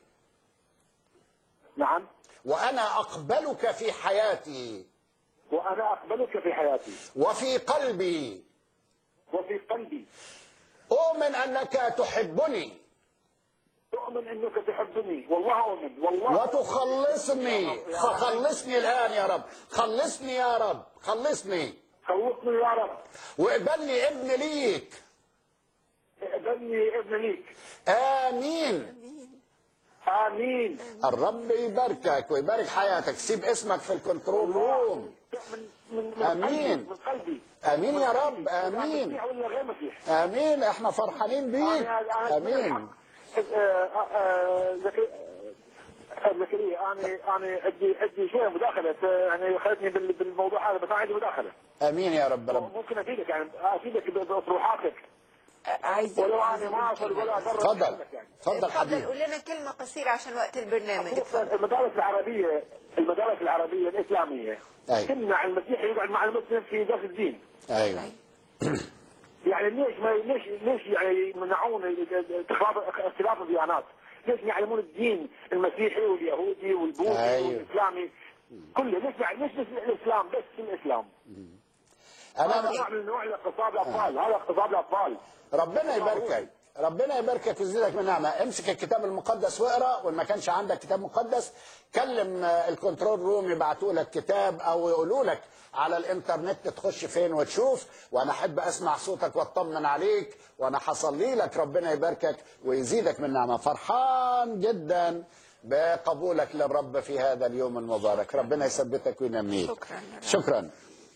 نعم وانا اقبلك في حياتي وانا اقبلك في حياتي وفي قلبي وفي قلبي اؤمن انك تحبني اؤمن انك تحبني والله اؤمن والله وتخلصني خلصني الان يا رب خلصني يا رب خلصني خوفني يا رب واقبلني ابن ليك اقبلني ابن ليك امين امين الرب يباركك ويبارك حياتك سيب اسمك في الكنترول روم من من من آمين. قلبي من قلبي امين يا رب أنا امين مسيح ولا غير مسيح امين احنا فرحانين بيك أنا- أنا أقبل امين الحق. آه، آه، زكريا آه، زكريا انا انا عندي عندي شويه مداخله آه، يعني خلتني بال- بالموضوع هذا بس انا عندي مداخله امين يا رب رب ممكن افيدك يعني افيدك باطروحاتك عايز ولو انا ما اصل ولا اضر تفضل يعني. تفضل اتفضل حبيبي قول لنا كلمة قصيرة عشان وقت البرنامج اتفضل المدارس العربيه المدارس العربيه الاسلاميه أي. تمنع المسيح يقعد مع المسلم في درس الدين ايوه يعني ليش ما ليش ليش يعني يمنعون اختلاف اختلاف الديانات؟ ليش يعلمون الدين المسيحي واليهودي والبوذي أيوه. والاسلامي كله ليش يعني ليش بس الاسلام بس الاسلام؟ هذا انا نوع من نوع الاغتصاب الاطفال هذا اغتصاب الاطفال ربنا يباركك ربنا يباركك ويزيدك من نعمه امسك الكتاب المقدس واقرا وان ما كانش عندك كتاب مقدس كلم آه، الكنترول روم يبعتوا لك كتاب او يقولوا لك على الانترنت تخش فين وتشوف وانا احب اسمع صوتك واطمن عليك وانا حصلي لك ربنا يباركك ويزيدك من نعمه فرحان جدا بقبولك للرب في هذا اليوم المبارك ربنا يثبتك وينميك شكراً يا رب. شكرا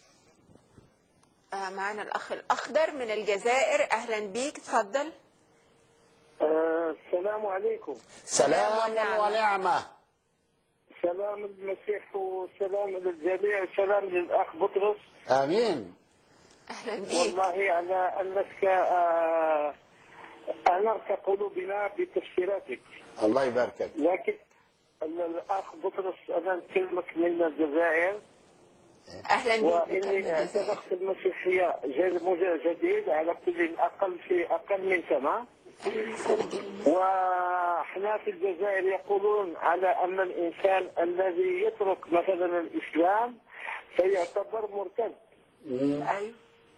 آه، معنا الأخ الأخضر من الجزائر أهلا بيك اتفضل السلام عليكم سلام ونعمة. ونعمه سلام المسيح وسلام للجميع سلام للأخ بطرس امين أهلا بيك والله على أنك آه، أنرت قلوبنا بتفسيراتك الله يباركك لكن الأخ بطرس أنا أكلمك من الجزائر أهلا بيك من وإني الجزائر اعتنقت المسيحية جد- مج- جديد على كل الأقل في أقل من سنة وإحنا في الجزائر يقولون على أن الإنسان الذي يترك مثلا الإسلام فيعتبر مرتد أيوة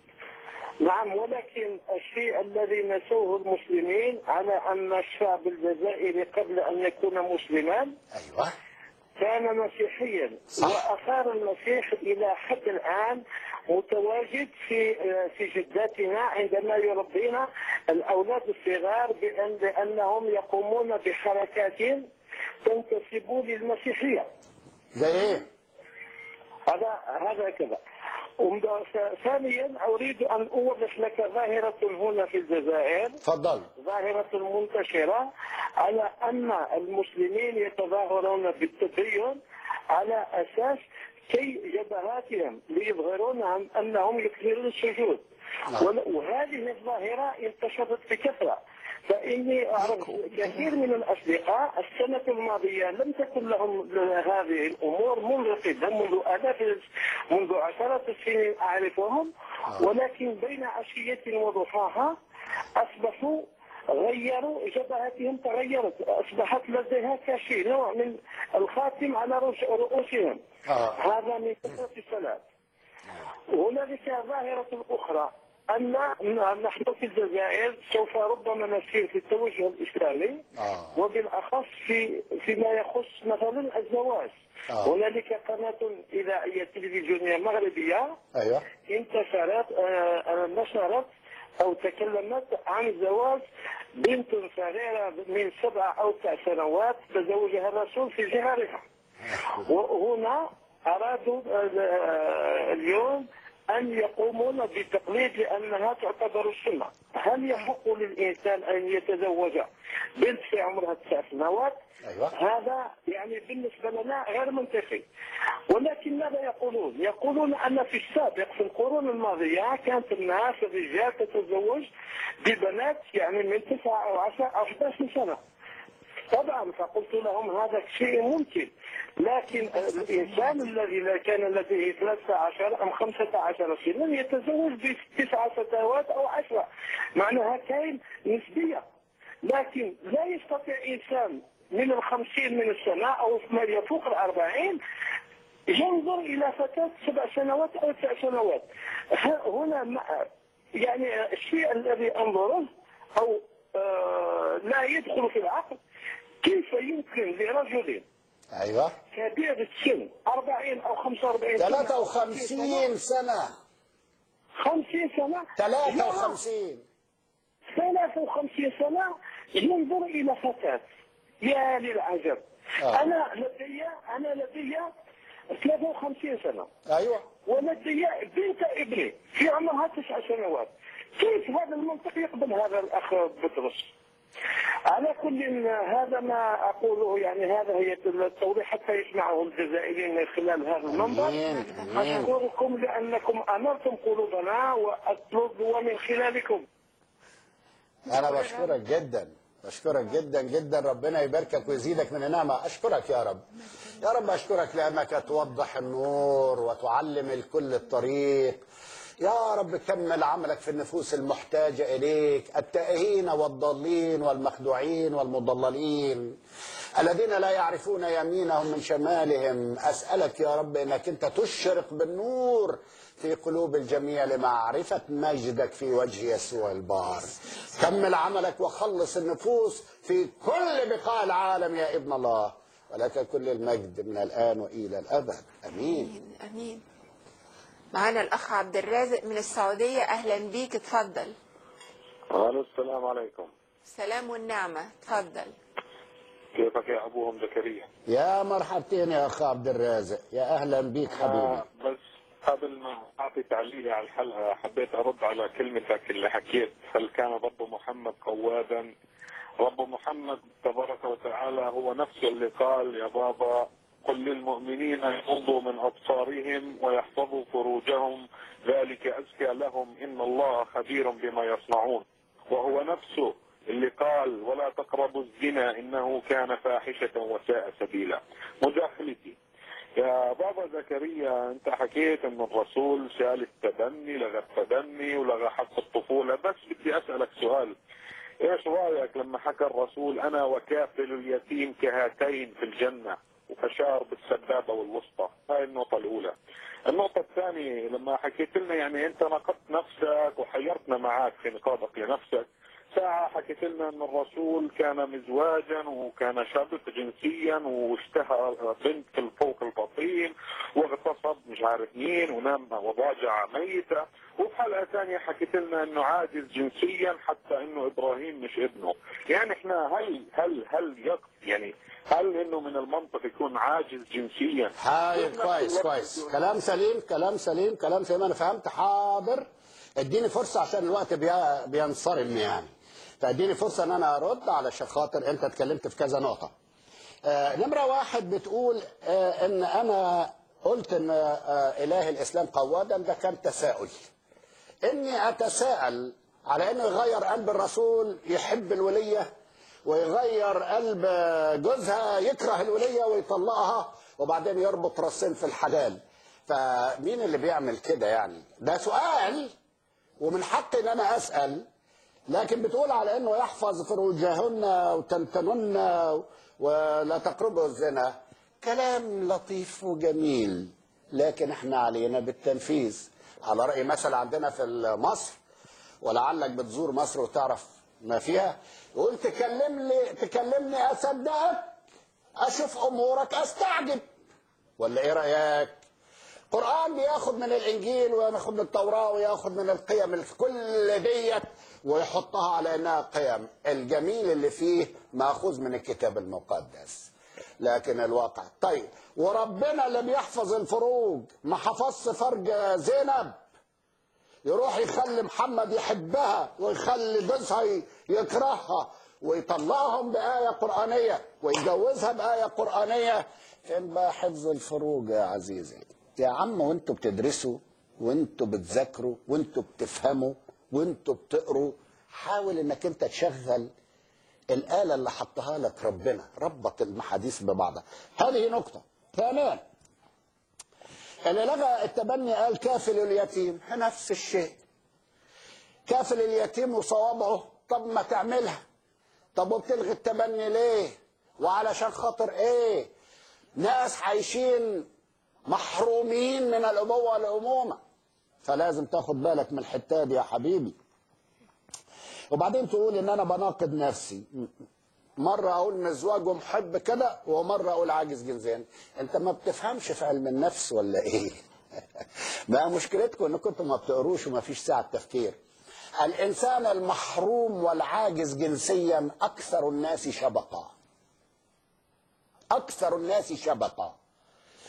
نعم ولكن الشيء الذي نسوه المسلمين على أن الشعب الجزائري قبل أن يكون مسلما ايوه كان مسيحيا صح. واثار المسيح الى حد الان متواجد في في جداتنا عندما يربينا الاولاد الصغار بان بانهم يقومون بحركات تنتسب للمسيحيه زي ايه هذا هذا كذا ومد- ثانيا اريد ان اوضح لك ظاهره هنا في الجزائر تفضل ظاهرة منتشرة على أن المسلمين يتظاهرون بالتدين على أساس كي جبهاتهم ليظهرون عن أنهم يكثرون السجود ول- وهذه الظاهرة انتشرت بكثرة فإني أعرف كثير من الأصدقاء السنة الماضية لم تكن لهم هذه الأمور منذ قدم منذ آلاف منذ عشرات السنين أعرفهم ولكن بين عشية وضحاها أصبحوا غيروا جبهتهم تغيرت أصبحت لديها كشي نوع من الخاتم على رؤوس- رؤوسهم آه. هذا من كثرة الصلاة هنالك ظاهرة أخرى أن نحن في الجزائر سوف ربما نسير في التوجه الإسلامي آه. وبالأخص في فيما يخص مثلا الزواج آه. هنالك قناة إذاعية تلفزيونية مغربية ايوه انتشرت آه، آه، نشرت او تكلمت عن زواج بنت صغيره من سبع او تسع سنوات تزوجها الرسول في جهارها وهنا ارادوا آه، اليوم ان يقومون بتقليد لانها تعتبر السنه هل يحق للانسان ان يتزوج بنت في عمرها تسع سنوات ايوه هذا يعني بالنسبة لنا غير منطقي ولكن ماذا يقولون يقولون أن في السابق في القرون الماضية كانت الناس الرجال تتزوج ببنات يعني من تسعة أو عشرة أو 11 سنة طبعا فقلت لهم هذا شيء ممكن لكن الإنسان الذي لا كان لديه 13 أم 15 سنة يتزوج بتسعة سنوات أو عشرة معناها كاين نسبية لكن لا يستطيع إنسان من الخمسين من السنة أو ما يفوق الأربعين ينظر إلى فتاة سبع سنوات أو تسع سنوات ه- هنا ما- يعني الشيء الذي أنظره أو آه لا يدخل في العقل كيف يمكن لرجل ايوه كبير السن 40 أو 45 سنة 53 سنه 50 سنة 53 53 سنة ينظر إلى فتاة يا للعجب آه. أنا لدي أنا لدي 53 سنة ايوه ولدي بنت ابني في عمرها تسع سنوات كيف هذا المنطق يقبل هذا الأخ بطرس على كل هذا ما اقوله يعني هذا هي التوضيح حتى يسمعه الجزائريين من خلال هذا المنبر امين امين اشكركم لانكم انرتم قلوبنا واطلب ومن خلالكم انا بشكرك جدا بشكرك جدا جدا ربنا يباركك ويزيدك من النعمه اشكرك يا رب يا رب اشكرك لانك توضح النور وتعلم الكل الطريق يا رب كمل عملك في النفوس المحتاجه اليك التائهين والضالين والمخدوعين والمضللين الذين لا يعرفون يمينهم من شمالهم اسالك يا رب انك انت تشرق بالنور في قلوب الجميع لمعرفة مجدك في وجه يسوع البار كمل عملك وخلص النفوس في كل بقاع العالم يا ابن الله ولك كل المجد من الآن وإلى الأبد أمين امين امين معانا الاخ عبد الرازق من السعوديه اهلا بيك اتفضل الو السلام عليكم سلام والنعمه اتفضل كيفك يا ابوهم زكريا يا مرحبتين يا أخ عبد الرازق يا أهلا بيك حبيبي آه، بس قبل ما اعطي تعليقي على الحلقه حبيت ارد على كلمتك اللي حكيت هل كان رب محمد قوادا رب محمد تبارك وتعالى هو نفسه اللي قال يا بابا قل للمؤمنين يغضوا من ابصارهم ويحفظوا فروجهم ذلك ازكى لهم ان الله خبير بما يصنعون وهو نفسه اللي قال ولا تقربوا الزنا انه كان فاحشه وساء سبيلا مداخلتي يا بابا زكريا انت حكيت ان الرسول شال التبني لغى التبني ولغى حق الطفوله بس بدي اسالك سؤال ايش رايك لما حكى الرسول انا وكافل اليتيم كهاتين في الجنه واشار بالسبابه والوسطى هاي النقطه الاولى النقطة الثانية لما حكيت لنا يعني أنت نقدت نفسك وحيرتنا معك في نقاطك لنفسك ساعة حكيت لنا أن الرسول كان مزواجا وكان شاب جنسيا واشتهى بنت في فوق البطين واغتصب مش عارف مين ونام وضاجع ميتة وفي حلقة ثانية حكيت لنا أنه عاجز جنسيا حتى أنه إبراهيم مش ابنه يعني إحنا هل هل هل يق يعني هل انه من المنطق يكون عاجز جنسيا هاي كويس كويس كلام سليم كلام سليم كلام سليم أنا فهمت حاضر اديني فرصة عشان الوقت بي- بينصرم يعني فاديني فرصة ان انا ارد علشان خاطر انت اتكلمت في كذا نقطة آه نمرة واحد بتقول آه ان انا قلت ان آه اله الاسلام قوادا ده كان تساؤل اني اتساءل على انه يغير قلب الرسول يحب الوليه ويغير قلب جوزها يكره الوليه ويطلقها وبعدين يربط راسين في الحلال فمين اللي بيعمل كده يعني ده سؤال ومن حقي ان انا اسال لكن بتقول على انه يحفظ فروجهن وتمتنن ولا تقربوا الزنا كلام لطيف وجميل لكن احنا علينا بالتنفيذ على راي مثل عندنا في مصر ولعلك بتزور مصر وتعرف ما فيها يقول تكلم لي تكلمني اصدقك اشوف امورك استعجب ولا ايه رايك القرآن بياخد من الإنجيل وياخد من التوراة وياخد من القيم اللي في كل ديت ويحطها على إنها قيم الجميل اللي فيه مأخوذ من الكتاب المقدس لكن الواقع طيب وربنا اللي بيحفظ الفروج ما حفظش فرج زينب يروح يخلي محمد يحبها ويخلي جوزها ي- يكرهها ويطلقهم بآية قرآنية ويجوزها بآية قرآنية فين بقى حفظ الفروج يا عزيزي يا عم وانتوا بتدرسوا وانتوا بتذاكروا وانتوا بتفهموا وانتوا بتقروا حاول انك انت تشغل الآلة اللي حطها لك ربنا ربط المحاديث ببعضها هذه نقطة ثانيا اللي لغى التبني قال كافل اليتيم نفس الشيء كافل اليتيم وصوابعه طب ما تعملها طب وبتلغي التبني ليه وعلشان خاطر ايه ناس عايشين محرومين من الابوه والامومه فلازم تاخد بالك من الحته دي يا حبيبي وبعدين تقول ان انا بناقض نفسي مرة أقول مزواج ومحب كده ومرة أقول عاجز جنسيا أنت ما بتفهمش في علم النفس ولا إيه بقى مشكلتكم أنكم انتم ما بتقروش وما فيش ساعة تفكير الإنسان المحروم والعاجز جنسيا أكثر الناس شبقا أكثر الناس شبقا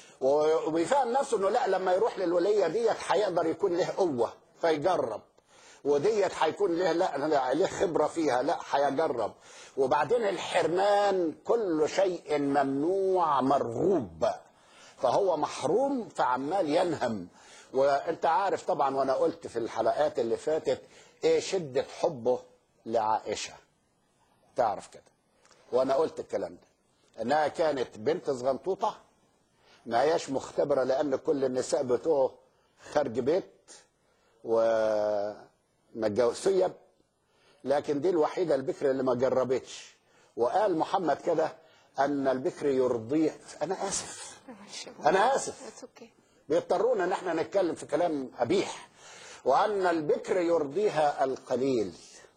وبيفهم نفسه انه لا لما يروح للوليه ديت هيقدر يكون له قوه فيجرب وديت هيكون له لا لا له خبره فيها لا هيجرب وبعدين الحرمان كل شيء ممنوع مرغوب فهو محروم فعمال ينهم وانت عارف طبعا وانا قلت في الحلقات اللي فاتت ايه شده حبه لعائشه تعرف كده وانا قلت الكلام ده انها كانت بنت صغنطوطه ما هياش مختبره لان كل النساء بتوعه خارج بيت ومتجوز سيب لكن دي الوحيده البكر اللي ما جربتش وقال محمد كده ان البكر يرضيه انا اسف انا اسف That's okay. بيضطرونا ان احنا نتكلم في كلام قبيح وان البكر يرضيها القليل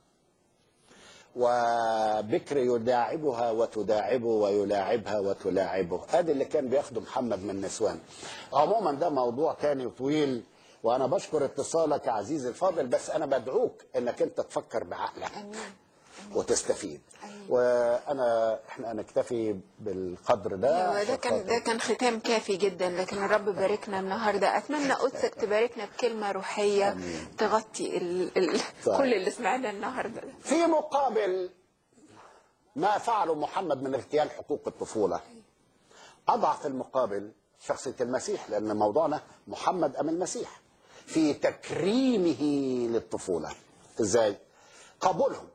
وبكر يداعبها وتداعبه ويلاعبها وتلاعبه ادي اللي كان بياخده محمد من نسوان عموما ده موضوع تاني طويل وانا بشكر اتصالك يا عزيزي الفاضل بس انا بدعوك انك انت تفكر بعقلك وتستفيد وانا احنا نكتفي بالقدر ده ايوه ده كان ده كان ختام كافي جدا لكن الرب باركنا النهارده اتمنى قدسك تباركنا بكلمه روحيه تغطي ال ال صح. كل اللي سمعناه النهارده ده في مقابل ما فعله محمد من اغتيال حقوق الطفولة أضع في المقابل شخصية المسيح لأن موضوعنا محمد أم المسيح في تكريمه للطفولة إزاي؟ قبولهم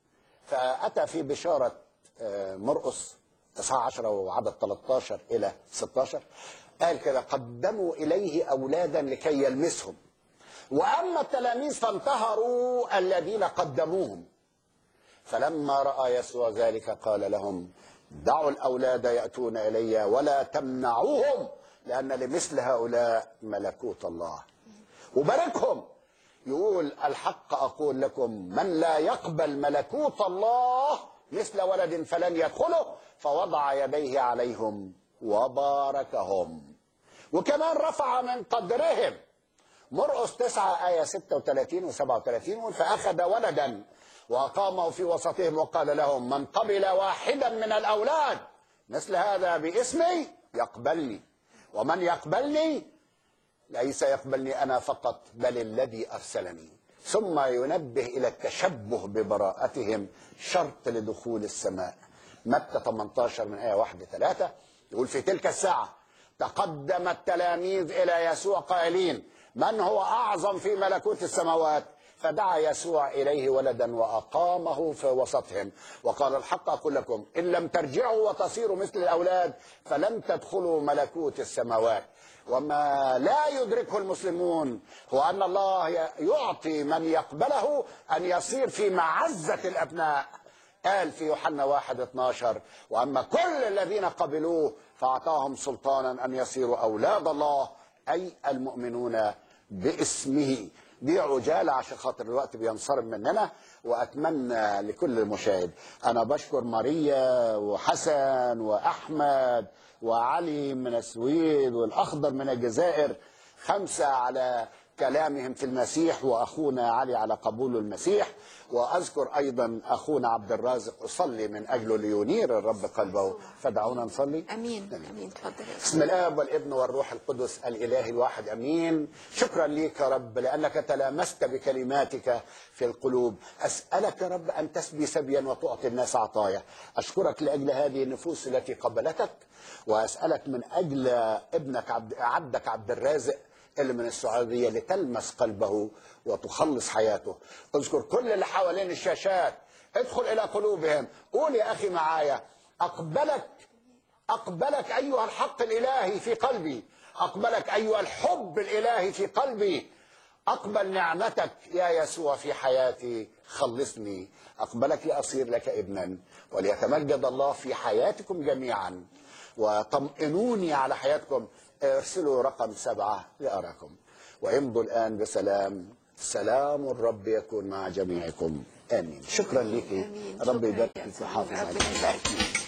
فأتى في بشارة آه، مرقس 19 وعدد 13 إلى 16 قال كده قدموا إليه أولادا لكي يلمسهم وأما التلاميذ فانتهروا الذين قدموهم فلما راى يسوع ذلك قال لهم دعوا الاولاد ياتون الي ولا تمنعوهم لان لمثل هؤلاء ملكوت الله وباركهم يقول الحق اقول لكم من لا يقبل ملكوت الله مثل ولد فلن يدخله فوضع يديه عليهم وباركهم وكمان رفع من قدرهم مرقس 9 آية 36 و 37 يقول فأخذ ولدا وأقامه في وسطهم وقال لهم من قبل واحدا من الأولاد مثل هذا باسمي يقبلني ومن يقبلني ليس يقبلني أنا فقط بل الذي أرسلني ثم ينبه إلى التشبه ببراءتهم شرط لدخول السماء متى 18 من آية 1 3 يقول في تلك الساعة تقدم التلاميذ إلى يسوع قائلين من هو أعظم في ملكوت السماوات فدعا يسوع إليه ولدا وأقامه في وسطهم وقال الحق أقول لكم إن لم ترجعوا وتصيروا مثل الأولاد فلن تدخلوا ملكوت السماوات وما لا يدركه المسلمون هو أن الله يعطي من يقبله أن يصير في معزة الأبناء قال في يوحنا واحد 12 وأما كل الذين قبلوه فأعطاهم سلطانا أن يصيروا أولاد الله أي المؤمنون باسمه دي عجالة عشان خاطر الوقت بينصرم مننا وأتمنى لكل مشاهد أنا بشكر ماريا وحسن وأحمد وعلي من السويد والأخضر من الجزائر خمسة على كلامهم في المسيح واخونا علي على قبول المسيح واذكر ايضا اخونا عبد الرازق اصلي من اجله لينير الرب قلبه فدعونا نصلي امين امين اتفضل يا بسم الاب والابن والروح القدس الاله الواحد امين شكرا ليك يا رب لانك تلامست بكلماتك في القلوب اسالك يا رب ان تسبي سبيا وتعطي الناس عطايا اشكرك لاجل هذه النفوس التي قبلتك واسالك من اجل ابنك عبد عبدك عبد الرازق اللي من السعوديه لتلمس قلبه وتخلص حياته اذكر كل اللي حوالين الشاشات ادخل الى قلوبهم قول يا اخي معايا اقبلك أقبلك أيها الحق الإلهي في قلبي أقبلك أيها الحب الإلهي في قلبي أقبل نعمتك يا يسوع في حياتي خلصني أقبلك لأصير لك ابنا وليتمجد الله في حياتكم جميعا وطمئنوني على حياتكم ارسلوا رقم سبعة لأراكم وامضوا الآن بسلام سلام الرب يكون مع جميعكم آمين شكرا لك امين رب شكراً يبارك يا فيك سيدي. ويحافظ ربنا عليك يبارك فيك